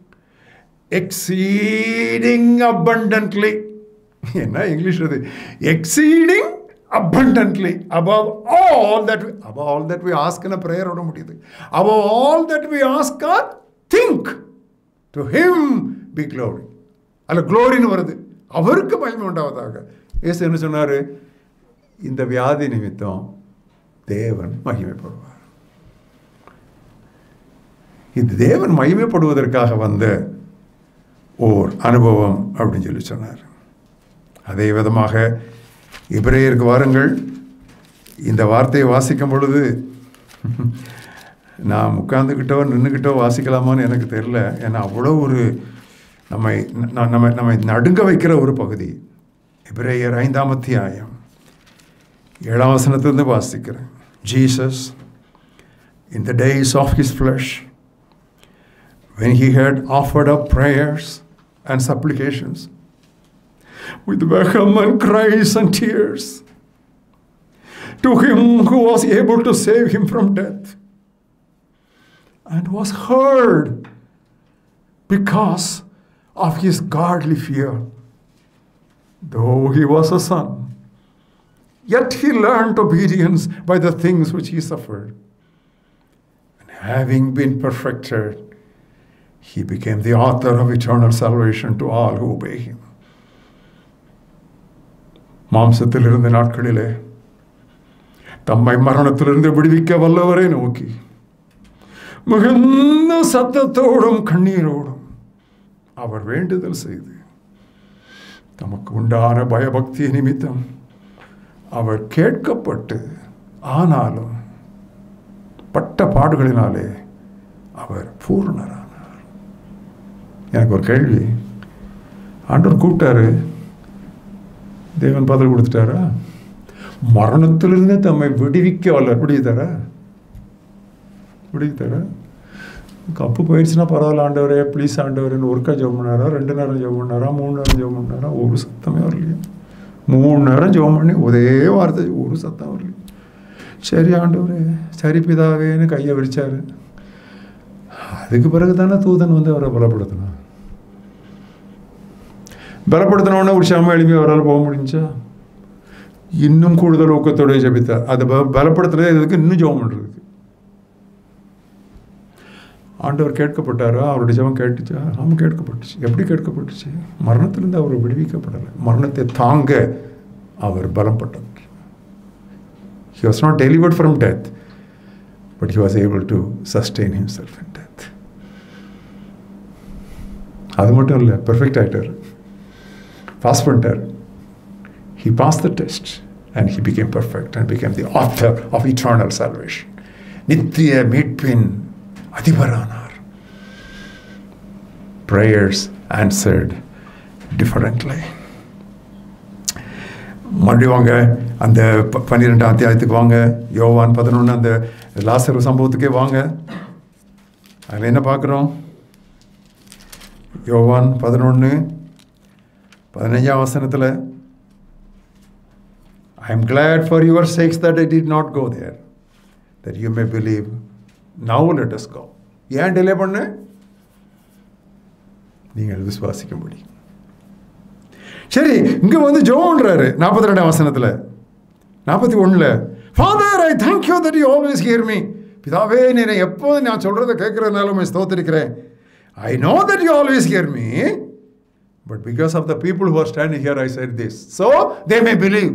exceeding abundantly என்ன இங்கிலீஷ் அது exceeding abundantly above all that we, above all that we ask in a prayer ஓட முடியுது above all that we ask or think to him be glory அல்ல க்ளோரின்னு வருது அவருக்கு மகிமை உண்டாவதாக இயேசு என்ன சொன்னார் இந்த வியாதி நிமித்தம் தேவன் மகிமைப்படுவார் இது தேவன் மகிமைப்படுவதற்காக வந்த ஓர் அனுபவம் அப்படின்னு சொல்லி சொன்னார் அதே விதமாக இப்ரேயருக்கு வாருங்கள் இந்த வார்த்தையை வாசிக்கும் பொழுது நான் உட்காந்துக்கிட்டோ நின்றுக்கிட்டோ வாசிக்கலாமான்னு எனக்கு தெரில ஏன்னா அவ்வளோ ஒரு நம்மை ந- நம்ம நம்மை நடுங்க வைக்கிற ஒரு பகுதி இப்ரேயர் ஐந்தாம் அத்தியாயம் ஏழாம் வசனத்திலிருந்து வாசிக்கிறேன் Jesus in the days of his flesh, when he had offered up prayers and supplications with vehement cries and tears to him who was able to save him from death and was heard because of his godly fear. Though he was a son, yet he learned obedience by the things which he suffered. And having been perfected, he became the author of eternal salvation to all who obey him. மாம்சத்தில் இருந்த நாட்களிலே தம்மை மரணத்திலிருந்து விடுவிக்க வல்லவரை நோக்கி மிகுந்த சத்தத்தோடும் கண்ணீரோடும் அவர் வேண்டுதல் செய்து தமக்கு உண்டான பயபக்தி நிமித்தம் அவர் கேட்கப்பட்டு ஆனாலும் பட்ட பாடுகளினாலே அவர் பூர்ணரானார் எனக்கு ஒரு கேள்வி ஆண்டவர் கூப்பிட்டாரு தேவன் பதில் கொடுத்துட்டாரா மரணத்திலிருந்து தம்மை விடுவிக்க வல்ல விடுவித்தாரா விடுவித்தாரா கப்பு போயிடுச்சுன்னா பரவாயில்ல ஆண்டவரே ப்ளீஸ் ஆண்டவரேன்னு ஒருக்கா ஜெபம் பண்ணாரா ரெண்டு நேரம் ஜெபம் பண்ணாரா மூணு நேரம் ஜெபம் பண்ணாரா ஒரு சத்தமே வரலையே மூணு நேரம் ஜெபம் பண்ணி ஒரே வார்த்தை ஒரு சத்தம் வரலையே சரி ஆண்டவரே சரி பிதாவேன்னு கையை விரிச்சாரு அதுக்கு பிறகு தானே தூதன் வந்து அவரை பலப்படுத்தினான் பலப்படுத்தினோடனே உற்சாகமாக எழுப்பி அவரால் போக முடிஞ்சா இன்னும் கூடுதல் ஊக்கத்தோடு ஜபித்தார் அதை ப பலப்படுத்துறது இதுக்கு இன்னும் ஜெபம் பண்ணுறதுக்கு ஆண்டவர் கேட்கப்பட்டாரா அவருடைய ஜெபம் கேட்டுச்சா ஆமாம் கேட்கப்பட்டுச்சு எப்படி கேட்கப்பட்டுச்சு மரணத்திலிருந்து அவர் விடுவிக்கப்படலை மரணத்தை தாங்க அவர் பலப்பட்டார் He was not delivered from death, but he was able to sustain himself in death. அது மட்டும் இல்லை பெர்ஃபெக்ட் ஆகிட்டார் பாஸ் பண்ணிட்டார் he pass the test and he became perfect and became the author of eternal salvation நித்திய மீட்பின் அதிபரானார் ப்ரேயர்ஸ் ஆன்சர்ட் டிஃபரண்ட்லி மறுபடியும் வாங்க அந்த ப- பன்னிரெண்டாம் அத்தியாயத்துக்கு வாங்க யோவான் பதினொன்று அந்த லாசரு சம்பவத்துக்கே வாங்க அதில் என்ன பார்க்குறோம் யோவான் பதினொன்று பதினஞ்சாம் வசனத்தில் I am glad for your sakes that I did not go there that you may believe now let us go ஏன் டிலே பண்ண நீங்கள் விசுவாசிக்கும்படி சரி இங்கே வந்து ஜோன்றாரு நாற்பத்தி ரெண்டாம் வசனத்தில் நாற்பத்தி ஒன்றில் father I thank you that you always hear me பிதாவே நீ எப்போது நான் சொல்கிறத கேட்குறதுனால உண்மை ஸ்தோத்திருக்கிறேன் I know that you always hear me but because of the people who are standing here I said this so they may believe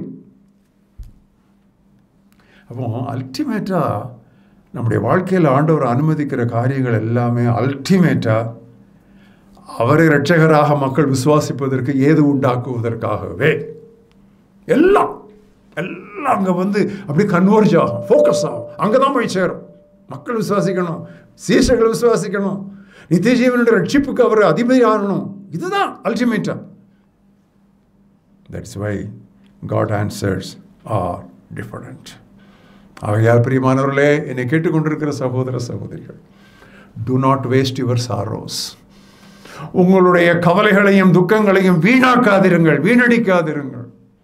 அப்போ அல்டிமேட்டாக நம்முடைய வாழ்க்கையில் ஆண்டவர் அனுமதிக்கிற காரியங்கள் எல்லாமே அல்டிமேட்டாக அவரை இரட்சகராக மக்கள் விசுவாசிப்பதற்கு ஏது உண்டாக்குவதற்காகவே எல்லாம் எல்லாம் அங்கே வந்து அப்படியே கன்வர்ஜ் ஆகும் ஃபோக்கஸ் ஆகும் அங்கே தான் போய் சேரும் மக்கள் விசுவாசிக்கணும் சீஷர்கள் விசுவாசிக்கணும் நித்திய ஜீவனுடைய ரட்சிப்புக்கு அவர் அதிபதி ஆகணும் இதுதான் அல்டிமேட்டா that's why God answers are different ஆகையால் பிரியமானவர்களே என்னை கேட்டுக்கொண்டிருக்கிற சகோதர சகோதரிகள் do not waste your sorrows உங்களுடைய கவலைகளையும் துக்கங்களையும் வீணாக்காதிருங்கள் வீணடிக்காதிருங்கள்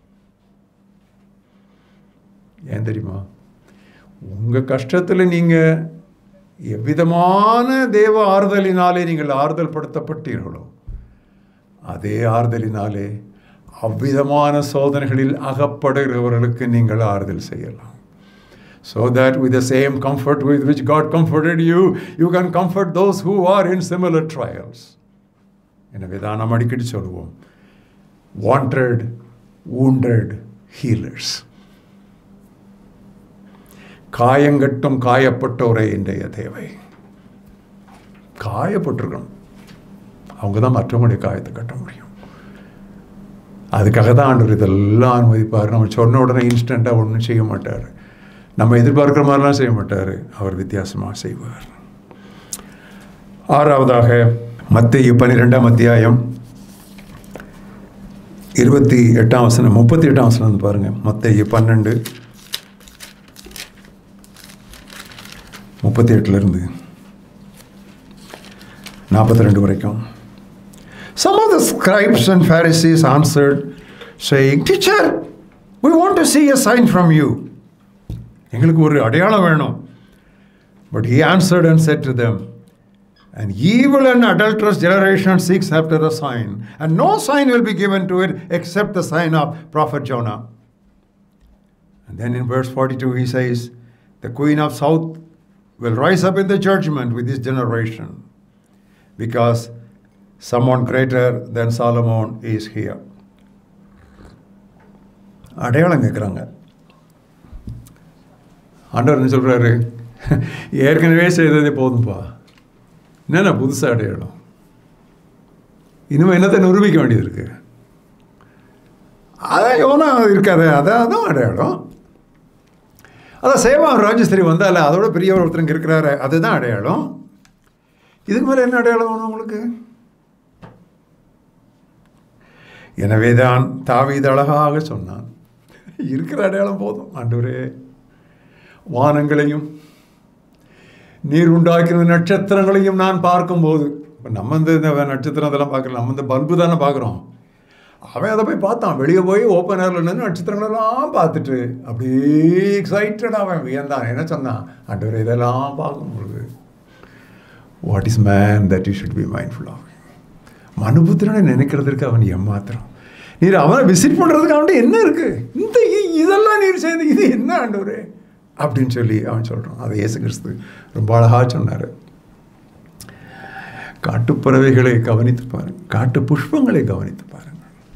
ஏன் தெரியுமா உங்கள் கஷ்டத்தில் நீங்கள் எவ்விதமான தேவ ஆறுதலினாலே நீங்கள் ஆறுதல் படுத்தப்பட்டீர்களோ அதே ஆறுதலினாலே அவ்விதமான சோதனைகளில் அகப்படுகிறவர்களுக்கு நீங்கள் ஆறுதல் செய்யலாம் so that with the same comfort with which God comforted you, you can comfort those who are in similar trials. எனவே தான் நாம் அடிக்கடி சொல்லுவோம் வாண்டட் wounded ஹீலர்ஸ் காயங்கட்டும் காயப்பட்டோரே இன்றைய தேவை காயப்பட்டிருக்கணும் அவங்க தான் மற்றவங்களுடைய காயத்தை கட்ட முடியும் அதுக்காக தான் ஆண்டவர் இதெல்லாம் அனுமதிப்பார் நம்ம சொன்ன உடனே இன்ஸ்டண்ட்டாக ஒன்றும் செய்ய மாட்டார் நம்ம எதிர்பார்க்குற மாதிரிலாம் செய்ய மாட்டார் அவர் வித்தியாசமாக செய்வார் ஆறாவதாக மத்திய பன்னிரெண்டாம் அத்தியாயம் இருபத்தி எட்டாம் வசனம் முப்பத்தி எட்டாம் வசனம் வந்து பாருங்கள் மத்திய பன்னெண்டு முப்பத்தி எட்டுலேருந்து நாற்பத்தி ரெண்டு வரைக்கும் Some of the scribes and Pharisees answered, saying, Teacher, we want to see a sign from you. எங்களுக்கு ஒரு அடையாளம் வேணும் but he answered and said to them an evil and adulterous generation seeks after a sign and no sign will be given to it except the sign of prophet jonah and then in verse 42 he says the queen of south will rise up in the judgment with this generation because someone greater than solomon is here அடையாளம் கேட்குறாங்க ஆண்டவர் என்ன சொல்கிறாரு ஏற்கனவே செய்ததே போதும்பா என்னென்ன புதுசாக அடையாளம் இனிமேல் என்னத்தை நிரூபிக்க வேண்டியது இருக்கு அதான் யோனா இருக்காது அதான் அதுவும் அடையாளம் அதான் சேவான் ராஜஸ்திரி வந்தால அதோட பெரியவர் ஒருத்தருங்க இருக்கிறாரு அதுதான் அடையாளம் இதுக்கு மேலே என்ன அடையாளம் வேணும் உங்களுக்கு எனவே தான் தாவீது அழகாக சொன்னான் இருக்கிற அடையாளம் போதும் ஆண்டவரே வானங்களையும் நீர் உண்டாக்கின நட்சத்திரங்களையும் நான் பார்க்கும்போது இப்போ நம்ம வந்து இந்த நட்சத்திரம் அதெல்லாம் பார்க்கல நம்ம இந்த பல்பு தானே பார்க்குறோம் அவன் அதை போய் பார்த்தான் வெளியே போய் ஓப்பன் ஏரில் நின்று நட்சத்திரங்களெல்லாம் பார்த்துட்டு அப்படியே எக்ஸைட்டட் அவன் வியந்தான் என்ன சொன்னான் ஆண்டவர் இதெல்லாம் பார்க்கும்பொழுது what is man that you should be mindful of மனுபுத்திரனை நினைக்கிறதுக்கு அவன் ஏமாத்திரம் நீர் அவனை விசிட் பண்ணுறதுக்கு அவன்கிட்ட என்ன இருக்கு இந்த இ- இதெல்லாம் நீர் செய்து இது என்ன ஆண்டவரே அப்படின்னு சொல்லி அவன் சொல்கிறான் அதை இயேசு கிறிஸ்து ரொம்ப அழகாக சொன்னார் காட்டுப்பறவைகளை கவனித்து பாருங்க காட்டு புஷ்பங்களை கவனித்து பாருங்க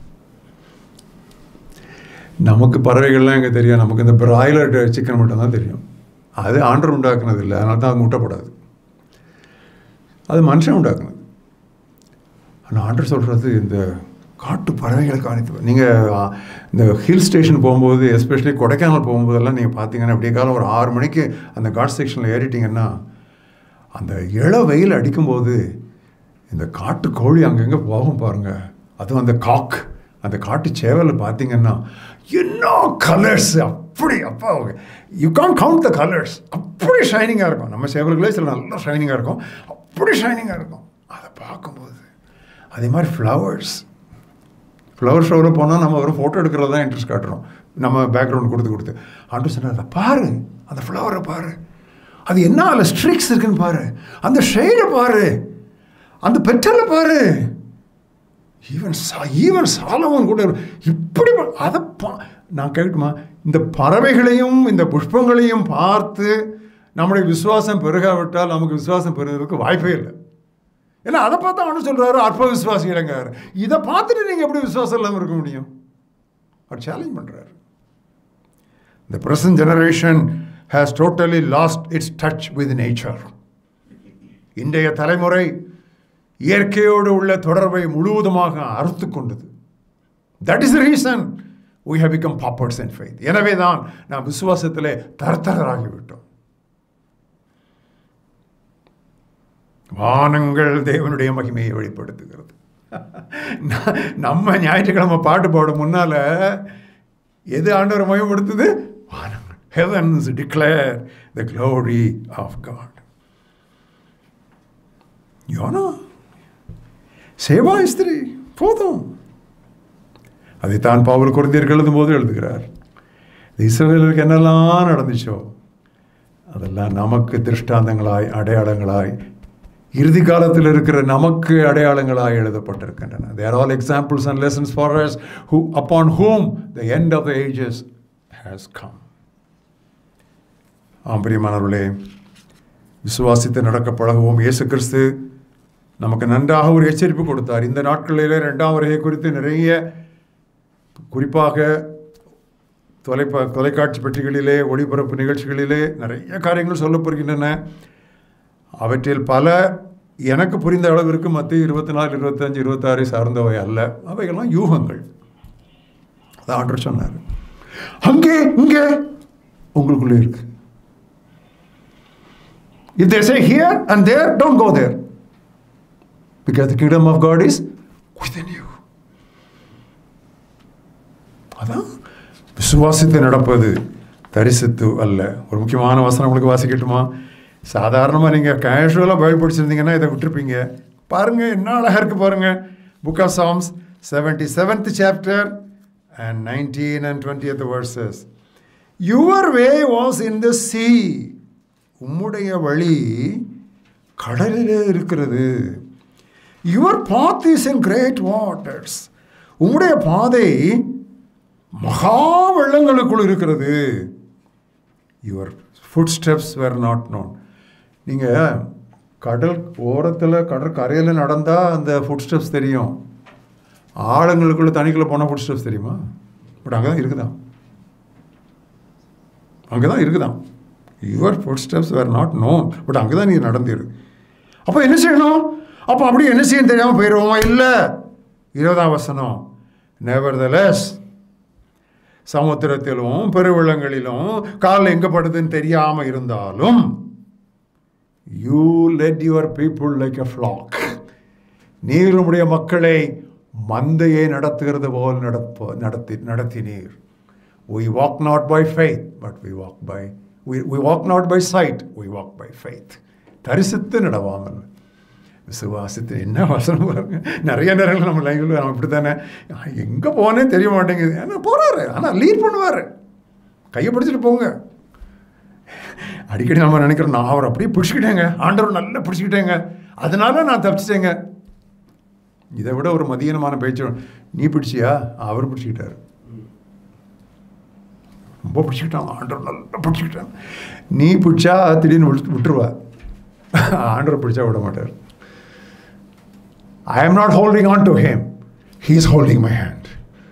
நமக்கு பறவைகள்லாம் எங்கே தெரியும் நமக்கு இந்த பிராய்லர் சிக்கன் மட்டும் தான் தெரியும் அது ஆண்டர் உண்டாக்குனது இல்லை அதனால தான் அது முட்டைப்படாது அது மனுஷன் உண்டாக்குனது ஆனால் ஆண்டர் சொல்கிறது இந்த காட்டு பறவைகளை கவனித்து நீங்கள் இந்த ஹில் ஸ்டேஷன் போகும்போது எஸ்பெஷலி கொடைக்கானல் போகும்போதெல்லாம் நீங்கள் பார்த்தீங்கன்னா அப்படியே காலம் ஒரு ஆறு மணிக்கு அந்த காட் செக்ஷனில் ஏறிட்டீங்கன்னா அந்த இள வெயில் அடிக்கும்போது இந்த காட்டு கோழி அங்கங்கே போகும் பாருங்க அதுவும் அந்த காக் அந்த காட்டு சேவலை பார்த்தீங்கன்னா என்ன கலர்ஸ் அப்படி அப்பா you can't count the colours அப்படி ஷைனிங்காக இருக்கும் நம்ம சேவல்களே சில நல்லா ஷைனிங்காக இருக்கும் அப்படி ஷைனிங்காக இருக்கும் அதை பார்க்கும்போது அதே மாதிரி ஃப்ளவர்ஸ் ஃப்ளவர் ஷோவில் போனால் நம்ம ஒரு ஃபோட்டோ எடுக்கிறது தான் இன்ட்ரெஸ்ட் காட்டுறோம் நம்ம பேக்ரவுண்ட் கொடுத்து கொடுத்து ஆண்டு சொன்னார் அதை பாரு அந்த ஃப்ளவரை பாரு அது என்ன அதில் ஸ்ட்ரிக்ஸ் இருக்குன்னு பாரு அந்த ஷேடை பாரு அந்த பெற்றலை பாரு ஈவன் ஈவன் சாலவன் கூட இப்படி ப- அதை பா நான் கேட்கட்டுமா இந்த பறவைகளையும் இந்த புஷ்பங்களையும் பார்த்து நம்முடைய விசுவாசம் பெருகாவிட்டால் நமக்கு விசுவாசம் பெறுவதற்கு வாய்ப்பே இல்லை ஏன்னா அதை பார்த்தா அவனு சொல்கிறாரு அற்ப விசுவாசிகளங்காரு இதை பார்த்துட்டு நீங்கள் எப்படி விசுவாசம் இல்லாமல் இருக்க முடியும் அவர் சேலஞ்ச் பண்ணுறாரு The present generation has totally lost its touch with nature. இன்றைய தலைமுறை இயற்கையோடு உள்ள தொடர்பை முழுவதுமாக அறுத்து கொண்டது that is reason we have become paupers in faith எனவே தான் நாம் விசுவாசத்திலே தரத்தரராகிவிட்டோம் வானங்கள் தேவனுடைய மகிமையை வெளிப்படுத்துகிறது ந- நம்ம ஞாயிற்றுக்கிழமை பாட்டு பாட முன்னால எது ஆண்டவர் மகிமைப்படுத்துது வானங்கள் heavens declare the glory of God யோனா சேவா ஸ்திரி போதும் அதைத்தான் பவுல் குருந்தியர்கள் எழுதும்போது எழுதுகிறார் இஸ்ரவேலுக்கு என்னெல்லாம் நடந்துச்சோ அதெல்லாம் நமக்கு திருஷ்டாந்தங்களாய் அடையாளங்களாய் இறுதி காலத்தில் இருக்கிற நமக்கு அடையாளங்களாய் எழுதப்பட்டிருக்கின்றன there all examples and lessons for us who upon whom the end of the ages has come ஆம் பிரியமானவர்களே விசுவாசித்து நடக்க பழகுவோம் இயேசு கிறிஸ்து நமக்கு நன்றாக ஒரு எச்சரிப்பு கொடுத்தார் இந்த நாட்களிலே ரெண்டாம் வருகை குறித்து நிறைய குறிப்பாக தொலைப்ப தொலைக்காட்சி பெட்டிகளிலே ஒளிபரப்பு நிகழ்ச்சிகளிலே நிறைய காரியங்கள் சொல்லப்படுகின்றன அவற்றில் பல எனக்கு புரிந்த அளவிற்கு மத்திய இருபத்தி நாலு இருபத்தஞ்சு இருபத்தாறு சார்ந்தவை அல்ல அவைகள்லாம் யூகங்கள் அதான் ஆண்டவர் சொன்னார் அங்கே இங்கே உங்களுக்குள்ளே இருக்கு If they say here and there, don't go there. Because the kingdom of God is within you. அதான் விசுவாசித்து நடப்பது தரிசித்து அல்ல ஒரு முக்கியமான வசனம் உங்களுக்கு வாசிக்கட்டுமா சாதாரணமாக நீங்கள் கேஷுவலாக பைபிள் படிச்சிருந்தீங்கன்னா இதை விட்டுருப்பீங்க பாருங்கள் என்ன அழகாக இருக்குது பாருங்கள் book of Psalms seventy seventh chapter and nineteen and twentieth verses your way was in the sea உம்முடைய வழி கடலிலே இருக்கிறது your path is in great waters உம்முடைய பாதை மகா வெள்ளங்களுக்குள் இருக்கிறது your footsteps were not known நீங்கள் கடல் ஓரத்தில் கடற்கரையில் நடந்தால் அந்த ஃபுட் ஸ்டெப்ஸ் தெரியும் ஆழங்களுக்குள்ள தண்ணிக்குள்ளே போனால் ஃபுட் ஸ்டெப்ஸ் தெரியுமா பட் அங்கே தான் இருக்குதான் அங்கே தான் இருக்குதான் your footsteps were not known but அங்கே தான் நீ நடந்துரு அப்போ என்ன செய்யணும் அப்போ அப்படியே என்ன செய்யணும் தெரியாமல் போயிடுவோமா இல்லை இருபதாம் வசனம் நெவர்தலஸ் சமுத்திரத்திலும் பெருவெள்ளங்களிலும் கால் எங்கே படுதுன்னு தெரியாமல் இருந்தாலும் you led your people like a flock நீர் உம்முடைய மக்களை மந்தையை நடத்துகிறது போல் நடப்ப நடத்தி நடத்தினீர் we walk not by faith but we walk by we, we walk not by sight we walk by faith தரிசித்து நடவாமல் விசுவாசித்து என்ன வசனம் பாருங்க நிறைய நேரங்கள் நம்ம லைஃப்பில் நம்ம இப்படி தானே எங்கே போனே தெரிய மாட்டேங்குது ஆனால் போகிறாரு ஆனால் லீட் பண்ணுவார் கையை பிடிச்சிட்டு போங்க அடிக்கடி நம்ம நினைக்கிறோம் நான் அவர் அப்படியே பிடிச்சிக்கிட்டேங்க ஆண்டவர் நல்லா பிடிச்சிக்கிட்டேங்க அதனால நான் தப்பிச்சிட்டேங்க இதை விட ஒரு மதியனமான பேச்சு நீ பிடிச்சியா அவர் பிடிச்சிக்கிட்டாரு ரொம்ப பிடிச்சிக்கிட்டான் ஆண்டவர் நல்லா பிடிச்சிக்கிட்டான் நீ பிடிச்சா திடீர்னு விட்டு விட்டுருவா ஆண்டவர் பிடிச்சா விட மாட்டார் I am not holding on to him he is holding my hand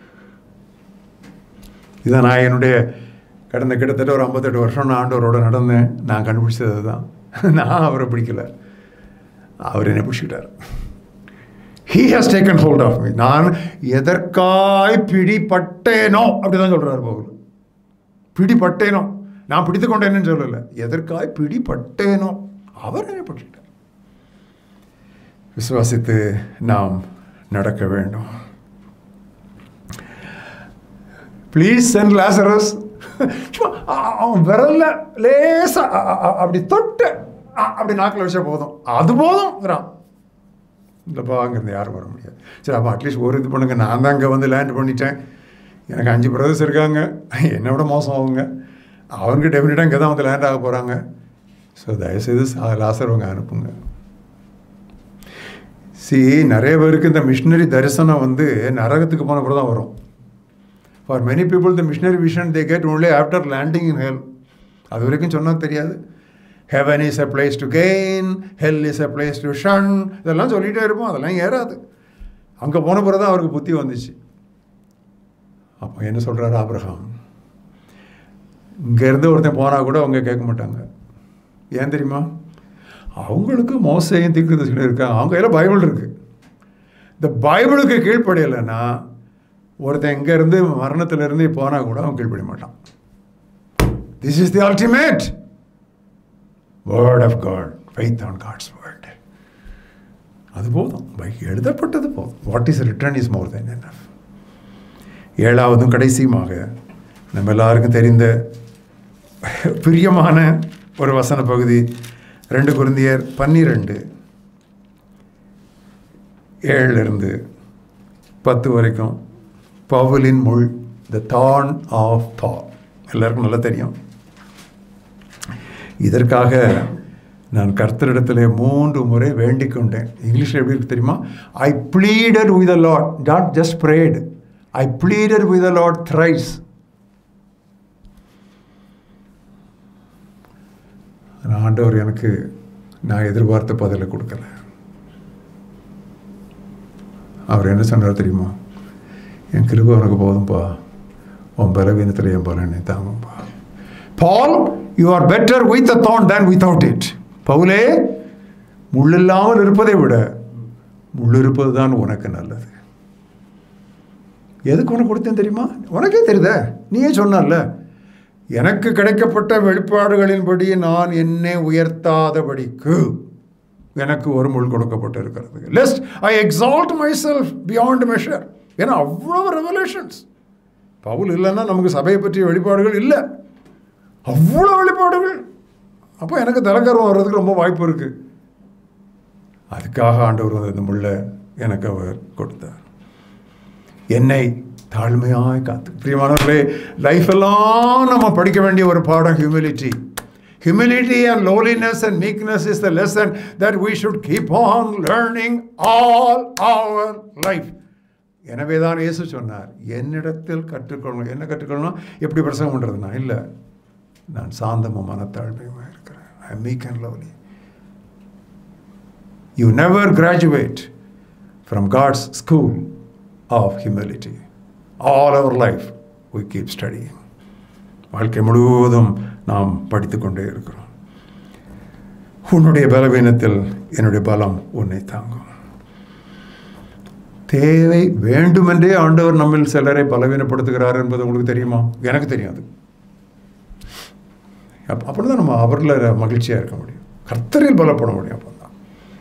இதை நான் என்னுடைய கடந்த கிட்டத்தட்ட ஒரு ஐம்பத்தெட்டு வருஷம் நான் ஆண்டவரோட நடந்தேன் நான் கண்டுபிடிச்சது தான் நான் அவரை பிடிக்கல அவர் என்னை பிடிச்சிக்கிட்டார் he has taken hold of me நான் எதற்காய் பிடிப்பட்டேனோ அப்படி தான் சொல்கிறார் பவுல் பிடிப்பட்டேனோ நான் பிடித்து கொண்டேன்னு சொல்லலை எதற்காய் பிடிப்பட்டேனோ அவர் என்னை பிடிச்சிட்டார் விசுவாசித்து நாம் நடக்க வேண்டும் ப்ளீஸ் சென்ட் லாசரஸ் சும்மா அவன் விரல்ல லேசா அப்படி தொட்டு அப்படி நாக்கில் வச்சா போதும் அது போதும்ங்கிறான் இல்லைப்பா அங்கேருந்து யாரும் வர முடியாது சரி அப்போ அட்லீஸ்ட் ஒரு இது பண்ணுங்க நான் தான் அங்கே வந்து லேண்ட் பண்ணிட்டேன் எனக்கு அஞ்சு பிரதர்ஸ் இருக்காங்க என்னை விட மோசம் அவங்க அவங்க டெஃபினட்டாக இங்கே தான் வந்து லேண்ட் ஆக போகிறாங்க ஸோ தயவுசெய்து லாசரவங்க அனுப்புங்க சி நிறைய பேருக்கு இந்த மிஷினரி தரிசனம் வந்து நரகத்துக்கு போன கூட தான் வரும் for many people the missionary vision they get only after landing in hell அது வரைக்கும் சொன்னால் தெரியாது heaven is a place to gain hell is a place to shun இதெல்லாம் சொல்லிகிட்டே இருப்போம் அதெல்லாம் ஏறாது அங்கே போன பிறகு தான் அவருக்கு புத்தி வந்துச்சு அப்போ என்ன சொல்கிறாரு ஆப்ரஹாம் இங்கேருந்து ஒருத்தன் போனால் கூட அவங்க கேட்க மாட்டாங்க ஏன் தெரியுமா அவங்களுக்கு மோசையும் தீர்க்கதரிசிகளும் இருக்காங்க அவங்க கையில் பைபிள் இருக்குது இந்த பைபிளுக்கு கீழ்ப்படையலைன்னா ஒருத்தன் இங்கேருந்து மரணத்திலிருந்து போனால் கூட அவன் கீழ்ப்படிய மாட்டான் this is the ultimate word of God faith on God's word அது போதும் பை எழுதப்பட்டது போதும் what is written is more than என்ன ஏழாவதும் கடைசியுமாக நம்ம எல்லாருக்கும் தெரிந்த பிரியமான ஒரு வசன பகுதி ரெண்டு குருந்தியர் பன்னிரெண்டு ஏழுலேருந்து பத்து வரைக்கும் பவுலின் முள் த தான் ஆஃப் பா எல்லாருக்கும் நல்லா தெரியும் இதற்காக நான் கர்த்தரிடத்தில் மூன்று முறை வேண்டிக் கொண்டேன் இங்கிலீஷில் எப்படி இருக்கு தெரியுமா I pleaded with a Lord not just prayed I pleaded with a Lord thrice ஆண்டவர் எனக்கு நான் எதிர்பார்த்த பதிலை கொடுக்கல அவர் என்ன சொன்னார் தெரியுமா என் கிருபை உனக்கு போதும்பா உன் பலவீனத்தில் என் பலனை தாங்கும்பா Paul you are better with a தாட் தேன் வித்தவுட் இட் பவுலே முள்ளில்லாமல் இருப்பதை விட முள் இருப்பது தான் உனக்கு நல்லது எதுக்கு உனக்கு கொடுத்தேன் தெரியுமா உனக்கே தெரியுத நீயே சொன்னல எனக்கு கிடைக்கப்பட்ட வெளிப்பாடுகளின்படி நான் என்னை உயர்த்தாதபடிக்கு எனக்கு ஒரு முள் கொடுக்கப்பட்டு இருக்கிறது lest I exalt myself beyond measure ஏன்னா அவ்வளோ ரெவலேஷன்ஸ் பவுல் இல்லைன்னா நமக்கு சபையை பற்றிய வெளிப்பாடுகள் இல்லை அவ்வளோ வெளிப்பாடுகள் அப்போ எனக்கு தலைக்கரம் வர்றதுக்கு ரொம்ப வாய்ப்பு இருக்குது அதுக்காக ஆண்டவர் வந்து இந்த முள்ள எனக்கு அவர் கொடுத்தார் என்னை தாழ்மையாய் காத்து பிரியமானவர்களே லைஃப் எல்லாம் நம்ம படிக்க வேண்டிய ஒரு பாடம் humility Humility and lowliness and meekness is the lesson that we should keep on learning all our life. எனவே தான் இயேசு சொன்னார் என்னிடத்தில் கற்றுக்கொள்ளணும் என்ன கற்றுக்கொள்ளணும் எப்படி பிரசங்கம் பண்ணுறதுனா இல்லை நான் சாந்தமும் மனத்தாழ்மையுமாக இருக்கிறேன் I meek and lowly you never graduate from God's school of humility all our life we keep studying வாழ்க்கை முழுவதும் நாம் படித்து கொண்டே இருக்கிறோம் உன்னுடைய பலவீனத்தில் என்னுடைய பலம் உன்னை தாங்கும் தேவை வேண்டுமென்றே ஆண்டவர் நம்மில் சிலரை பலவீனப்படுத்துகிறார் என்பது உங்களுக்கு தெரியுமா எனக்கு தெரியாது அப்ப அப்படிதான் நம்ம அவரில் மகிழ்ச்சியாக இருக்க முடியும் கர்த்தரில் பலப்பட முடியும் அப்போ தான்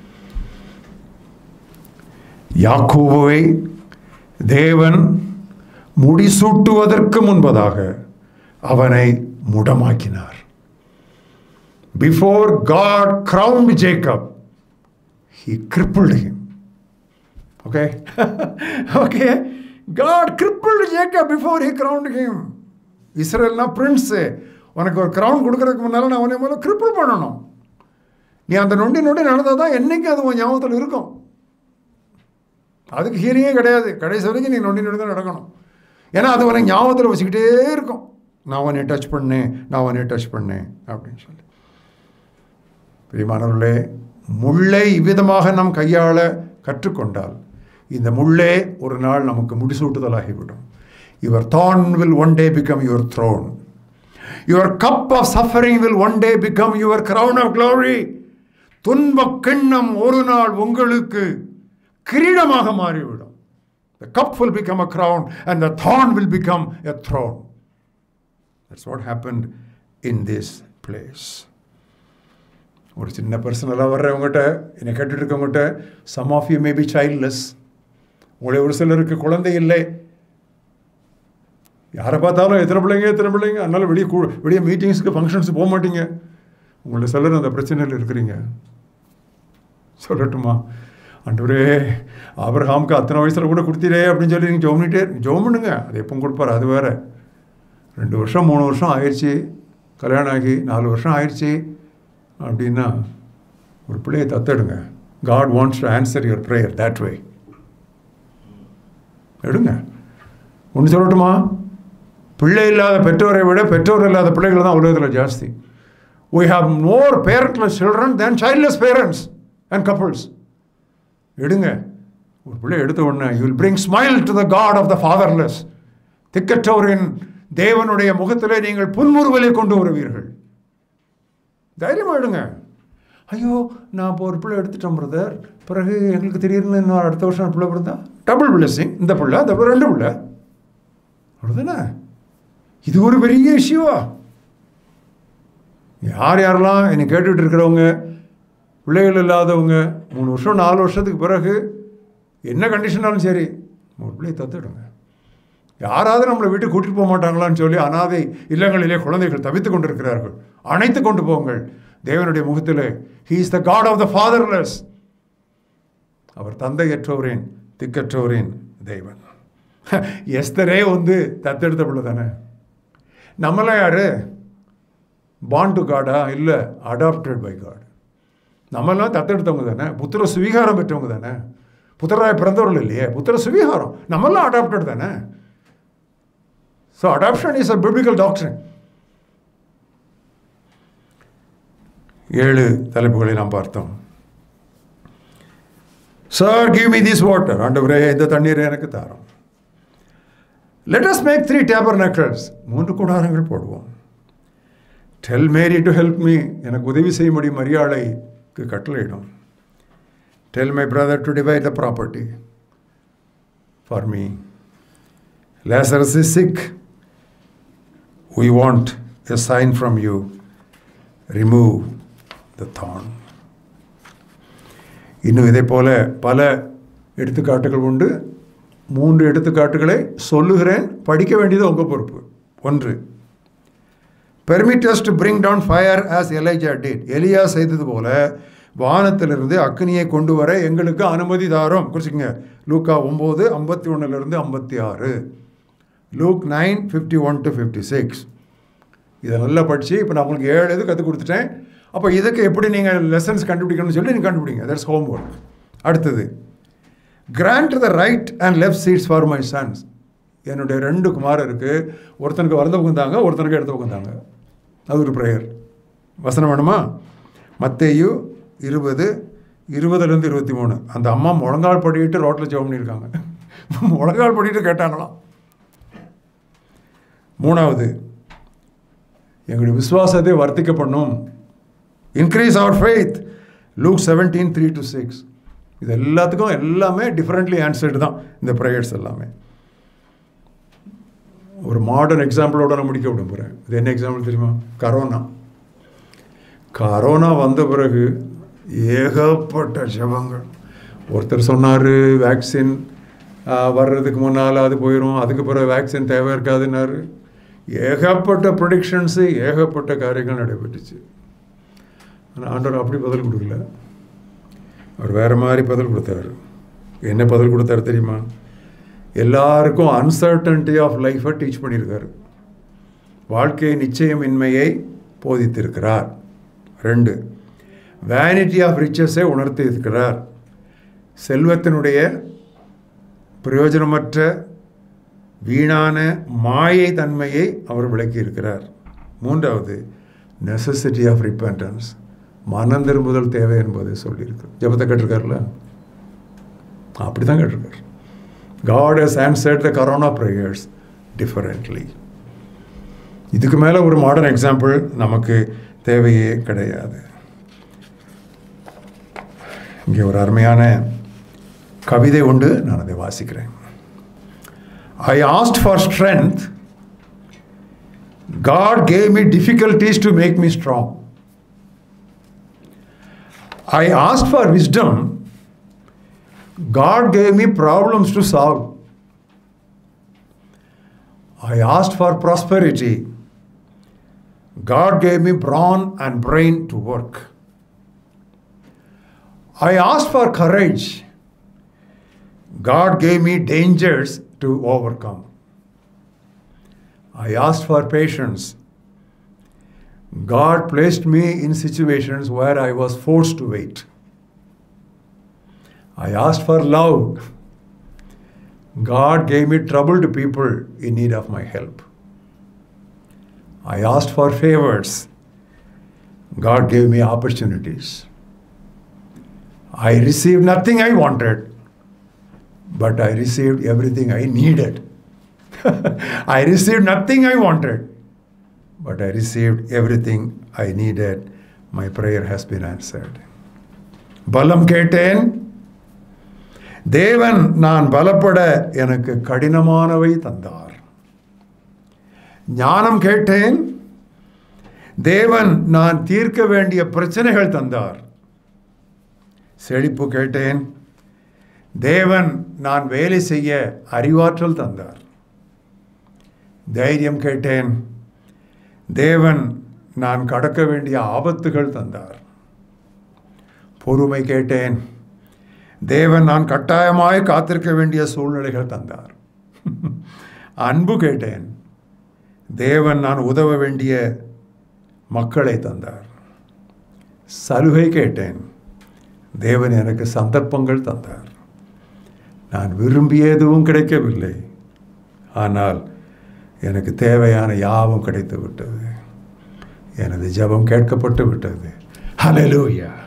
யாக்கோவை தேவன் முடிசூட்டுவதற்கு முன்பதாக அவனை முடமாக்கினார் before God crowned Jacob he crippled him okay okay God crippled Jacob before he crowned him இஸ்ரேல்னா பிரின்ஸு உனக்கு ஒரு கிரவுன் கொடுக்கறதுக்கு முன்னால் நான் உன்னை முதல்ல கிரிப்பிள் பண்ணணும் நீ அந்த நொண்டி நொண்டி நடந்தால் தான் என்றைக்கும் அது உன் ஞாபகத்தில் இருக்கும் அதுக்கு ஹீலிங்கே கிடையாது கடைசி வரைக்கும் நீ நொண்டி நொண்டி தான் நடக்கணும் ஏன்னா அது உனக்கு ஞாபகத்தில் வச்சுக்கிட்டே இருக்கும் நான் உன்னை டச் பண்ணேன் நான் உன்னை டச் பண்ணேன் அப்படின்னு சொல்லி பிரியமானவர்களே முள்ளை இவ்விதமாக நாம் கையாள கற்றுக்கொண்டால் இந்த முள்ளே ஒரு நாள் நமக்கு முடிசூட்டுதலாகிவிடும் your thorn will one day become your throne your cup of suffering will one day become your crown of glory துன்பக் கிண்ணம் ஒரு நாள் உங்களுக்கு கிரீடமாக மாறிவிடும் The cup will become a crown and the thorn will become a throne. That's what happened in this place. ஒரு சின்ன பர்சனலாக வர்றவங்ககிட்ட என்னை கேட்டுட்டு இருக்கவங்ககிட்ட some of you may be childless உங்களை ஒரு சிலருக்கு குழந்தை இல்லை யாரை பார்த்தாலும் எத்தனை பிள்ளைங்க எத்தனை பிள்ளைங்க அதனால வெளியே கூ வெளியே மீட்டிங்ஸ்க்கு ஃபங்க்ஷன்ஸுக்கு போக மாட்டீங்க உங்களை சிலர் அந்த பிரச்சனையில் இருக்கிறீங்க சொல்லட்டுமா அன்றுவரே ஆபிரகாமுக்கு அத்தனை வயசில் கூட கொடுத்தீரே அப்படின்னு சொல்லி நீங்கள் ஜோம் பண்ணிட்டே ஜோம் பண்ணுங்க அது எப்போ கொடுப்பார் அது வேறு ரெண்டு வருஷம் மூணு வருஷம் ஆயிடுச்சு கல்யாணம் ஆகி நாலு வருஷம் ஆயிடுச்சு அப்படின்னா ஒரு பிள்ளையை தத்தெடுங்க God wants to answer your prayer that way எடுங்க ஒன்று சொல்லட்டுமா பிள்ளை இல்லாத பெற்றோரை விட பெற்றோர் இல்லாத பிள்ளைகள் தான் உலகத்தில் ஜாஸ்தி we have more parentless children than childless parents and couples எடுங்க ஒரு பிள்ளை எடுத்த உடனே you will bring smile to the God of the fatherless திக்கற்றோரின் தேவனுடைய முகத்திலே நீங்கள் புன்முறுவலை கொண்டு வருவீர்கள் தைரியமா எடுங்க ஐயோ நான் இப்போ ஒரு பிள்ளை எடுத்துட்டேன் பிரதர் பிறகு எங்களுக்கு திடீர்னு இன்னும் அடுத்த வருஷம் பிள்ளை பிறந்தா டபுள் பிளஸிங் இந்த பிள்ளை அந்த பிள்ளை ரெண்டு பிள்ளை அவ்வளோதானே இது ஒரு பெரிய இஷ்யூவா யார் யாரெல்லாம் என்னை கேட்டுட்டு இருக்கிறவங்க பிள்ளைகள் இல்லாதவங்க மூணு வருஷம் நாலு வருஷத்துக்கு பிறகு என்ன கண்டிஷனாலும் சரி ஒரு பிள்ளையை தத்துடுங்க யாராவது நம்மளை வீட்டுக்கு கூட்டிட்டு போக மாட்டாங்களான்னு சொல்லி அனாதை இல்லங்களிலே குழந்தைகள் தவித்து கொண்டிருக்கிறார்கள் அணைத்து கொண்டு போங்கள் தேவனுடைய முகத்திலே he is the God of the fatherless அவர் தந்தையற்றோரின் திக்கற்றோரின் தெய்வன் எஸ்தரே வந்து தத்தெடுத்த பிள்ளை தானே நம்மளாம் யாரு பாண்ட் டு காடா இல்லை அடாப்டட் பை காட் நம்மெல்லாம் தத்தெடுத்தவங்க தானே புத்திர சுவீகாரம் பெற்றவங்க தானே புத்திராய் பிறந்தவர்கள் இல்லையே புத்திர சுவீகாரம் நம்மெல்லாம் அடாப்டட் தானே so adoption is a biblical doctrine ஏழு தலைப்புகளை நாம் பார்த்தோம் sir give me this water ஆண்டவரே இந்த தண்ணீரை எனக்கு தாரோம் let us make three tabernacles மூன்று கூடாரங்கள் போடுவோம் tell Mary to help me எனக்கு உதவி செய்யும்படி மரியாதைக்கு கட்டளையிடும் tell my brother to divide the property for me Lazarus is sick we want a sign from you. Remove the thorn. இன்னும் இதே போல பல எடுத்துக்காட்டுகள் உண்டு மூன்று எடுத்துக்காட்டுகளை சொல்லுகிறேன் படிக்க வேண்டியது உங்கள் பொறுப்பு ஒன்று permit us to bring down fire as Elijah did எலியா செய்தது போல வானத்திலிருந்து அக்னியை கொண்டு வர எங்களுக்கு அனுமதி தாரோம் குறிச்சிக்கங்க லூக்கா ஒம்பது ஐம்பத்தி ஒன்றுலேருந்து ஐம்பத்தி ஆறு Luke nine fifty one to fifty six இதை நல்லா படித்து இப்போ நான் உங்களுக்கு ஏழு இது கற்றுக் கொடுத்துட்டேன் அப்போ இதுக்கு எப்படி நீங்கள் லெசன்ஸ் கண்டுபிடிக்கணும்னு சொல்லி நீங்கள் கண்டுபிடிங்க தட்ஸ் ஹோம் ஒர்க் அடுத்தது grant the right and left seats for my sons என்னுடைய ரெண்டு குமாரருக்கு ஒருத்தனுக்கு வலது பக்கம் தாங்க ஒருத்தனுக்கு இடது பக்கம் தாங்க அது ஒரு ப்ரேயர் வசனம் வேணுமா மத்தேயு இருபது இருபதுலேருந்து இருபத்தி மூணு அந்த அம்மா முழங்கால் படிட்டு ரோட்டில் ஜெபம் பண்ணியிருக்காங்க முழங்கால் படிட்டு கேட்டாங்களாம் மூணாவது எங்களுடைய விசுவாசத்தை வர்த்திக்க பண்ணும் increase our faith Luke seventeen three to six இது எல்லாத்துக்கும் எல்லாமே டிஃப்ரெண்ட்லி ஆன்சர்டு தான் இந்த ப்ரேயர்ஸ் எல்லாமே ஒரு மாடர்ன் எக்ஸாம்பிளோட நான் முடிக்க விட போகிறேன் இது என்ன எக்ஸாம்பிள் தெரியுமா கரோனா கரோனா வந்த பிறகு ஏகப்பட்ட ஜபங்கள் ஒருத்தர் சொன்னார் வேக்சின் வர்றதுக்கு முன்னால் அது போயிடும் அதுக்கு பிறகு வேக்சின் தேவை இருக்காதுன்னாரு ஏகப்பட்ட ப்ரொடிக்ஷன்ஸு ஏகப்பட்ட காரியங்கள் நடைபெற்றுச்சு ஆனால் ஆண்டவர் அப்படி பதில் கொடுக்கல அவர் வேறு மாதிரி பதில் கொடுத்தாரு என்ன பதில் கொடுத்தாரு தெரியுமா எல்லாருக்கும் அன்சர்டன்டி ஆஃப் லைஃப்பை டீச் பண்ணியிருக்காரு வாழ்க்கை நிச்சயமின்மையை போதித்திருக்கிறார் ரெண்டு வேனிட்டி ஆஃப் ரிச்சஸை உணர்த்தி இருக்கிறார் செல்வத்தினுடைய பிரயோஜனமற்ற வீணான மாயை தன்மையை அவர் விளக்கி இருக்கிறார் மூன்றாவது நெசசிட்டி ஆஃப் ரிப்பன்டன்ஸ் மனம் திரும்புதல் தேவை என்பதை சொல்லியிருக்கு ஜபத்தை கேட்டிருக்காருல்ல அப்படி தான் கேட்டிருக்காரு God has answered the corona prayers differently இதுக்கு மேலே ஒரு மாடர்ன் எக்ஸாம்பிள் நமக்கு தேவையே கிடையாது இங்கே ஒரு அருமையான கவிதை உண்டு நான் அதை வாசிக்கிறேன் I asked for strength God gave me difficulties to make me strong I asked for wisdom God gave me problems to solve. I asked for prosperity. God gave me brawn and brain to work. I asked for courage. God gave me dangers to overcome. I asked for patience. God placed me in situations where I was forced to wait. I asked for love. God gave me troubled people in need of my help. I asked for favors. God gave me opportunities. I received nothing I wanted, but I received everything I needed. I received nothing I wanted, but I received everything I needed. My prayer has been answered. பலம் கேட்டேன் தேவன் நான் பலப்பட எனக்கு கடினமானவை தந்தார் ஞானம் கேட்டேன் தேவன் நான் தீர்க்க வேண்டிய பிரச்சனைகள் தந்தார் செழிப்பு கேட்டேன் தேவன் நான் வேலை செய்ய அறிவாற்றல் தந்தார் தைரியம் கேட்டேன் தேவன் நான் கடக்க வேண்டிய ஆபத்துகள் தந்தார் பொறுமை கேட்டேன் தேவன் நான் கட்டாயமாய் காத்திருக்க வேண்டிய சூழ்நிலைகள் தந்தார் அன்பு கேட்டேன் தேவன் நான் உதவ வேண்டிய மக்களை தந்தார் சலுகை கேட்டேன் தேவன் எனக்கு சந்தர்ப்பங்கள் தந்தார் நான் விரும்பிய எதுவும் கிடைக்கவில்லை ஆனால் எனக்கு தேவையான யாவும் கிடைத்து விட்டது எனது ஜபம் கேட்கப்பட்டு விட்டது ஹலலூயா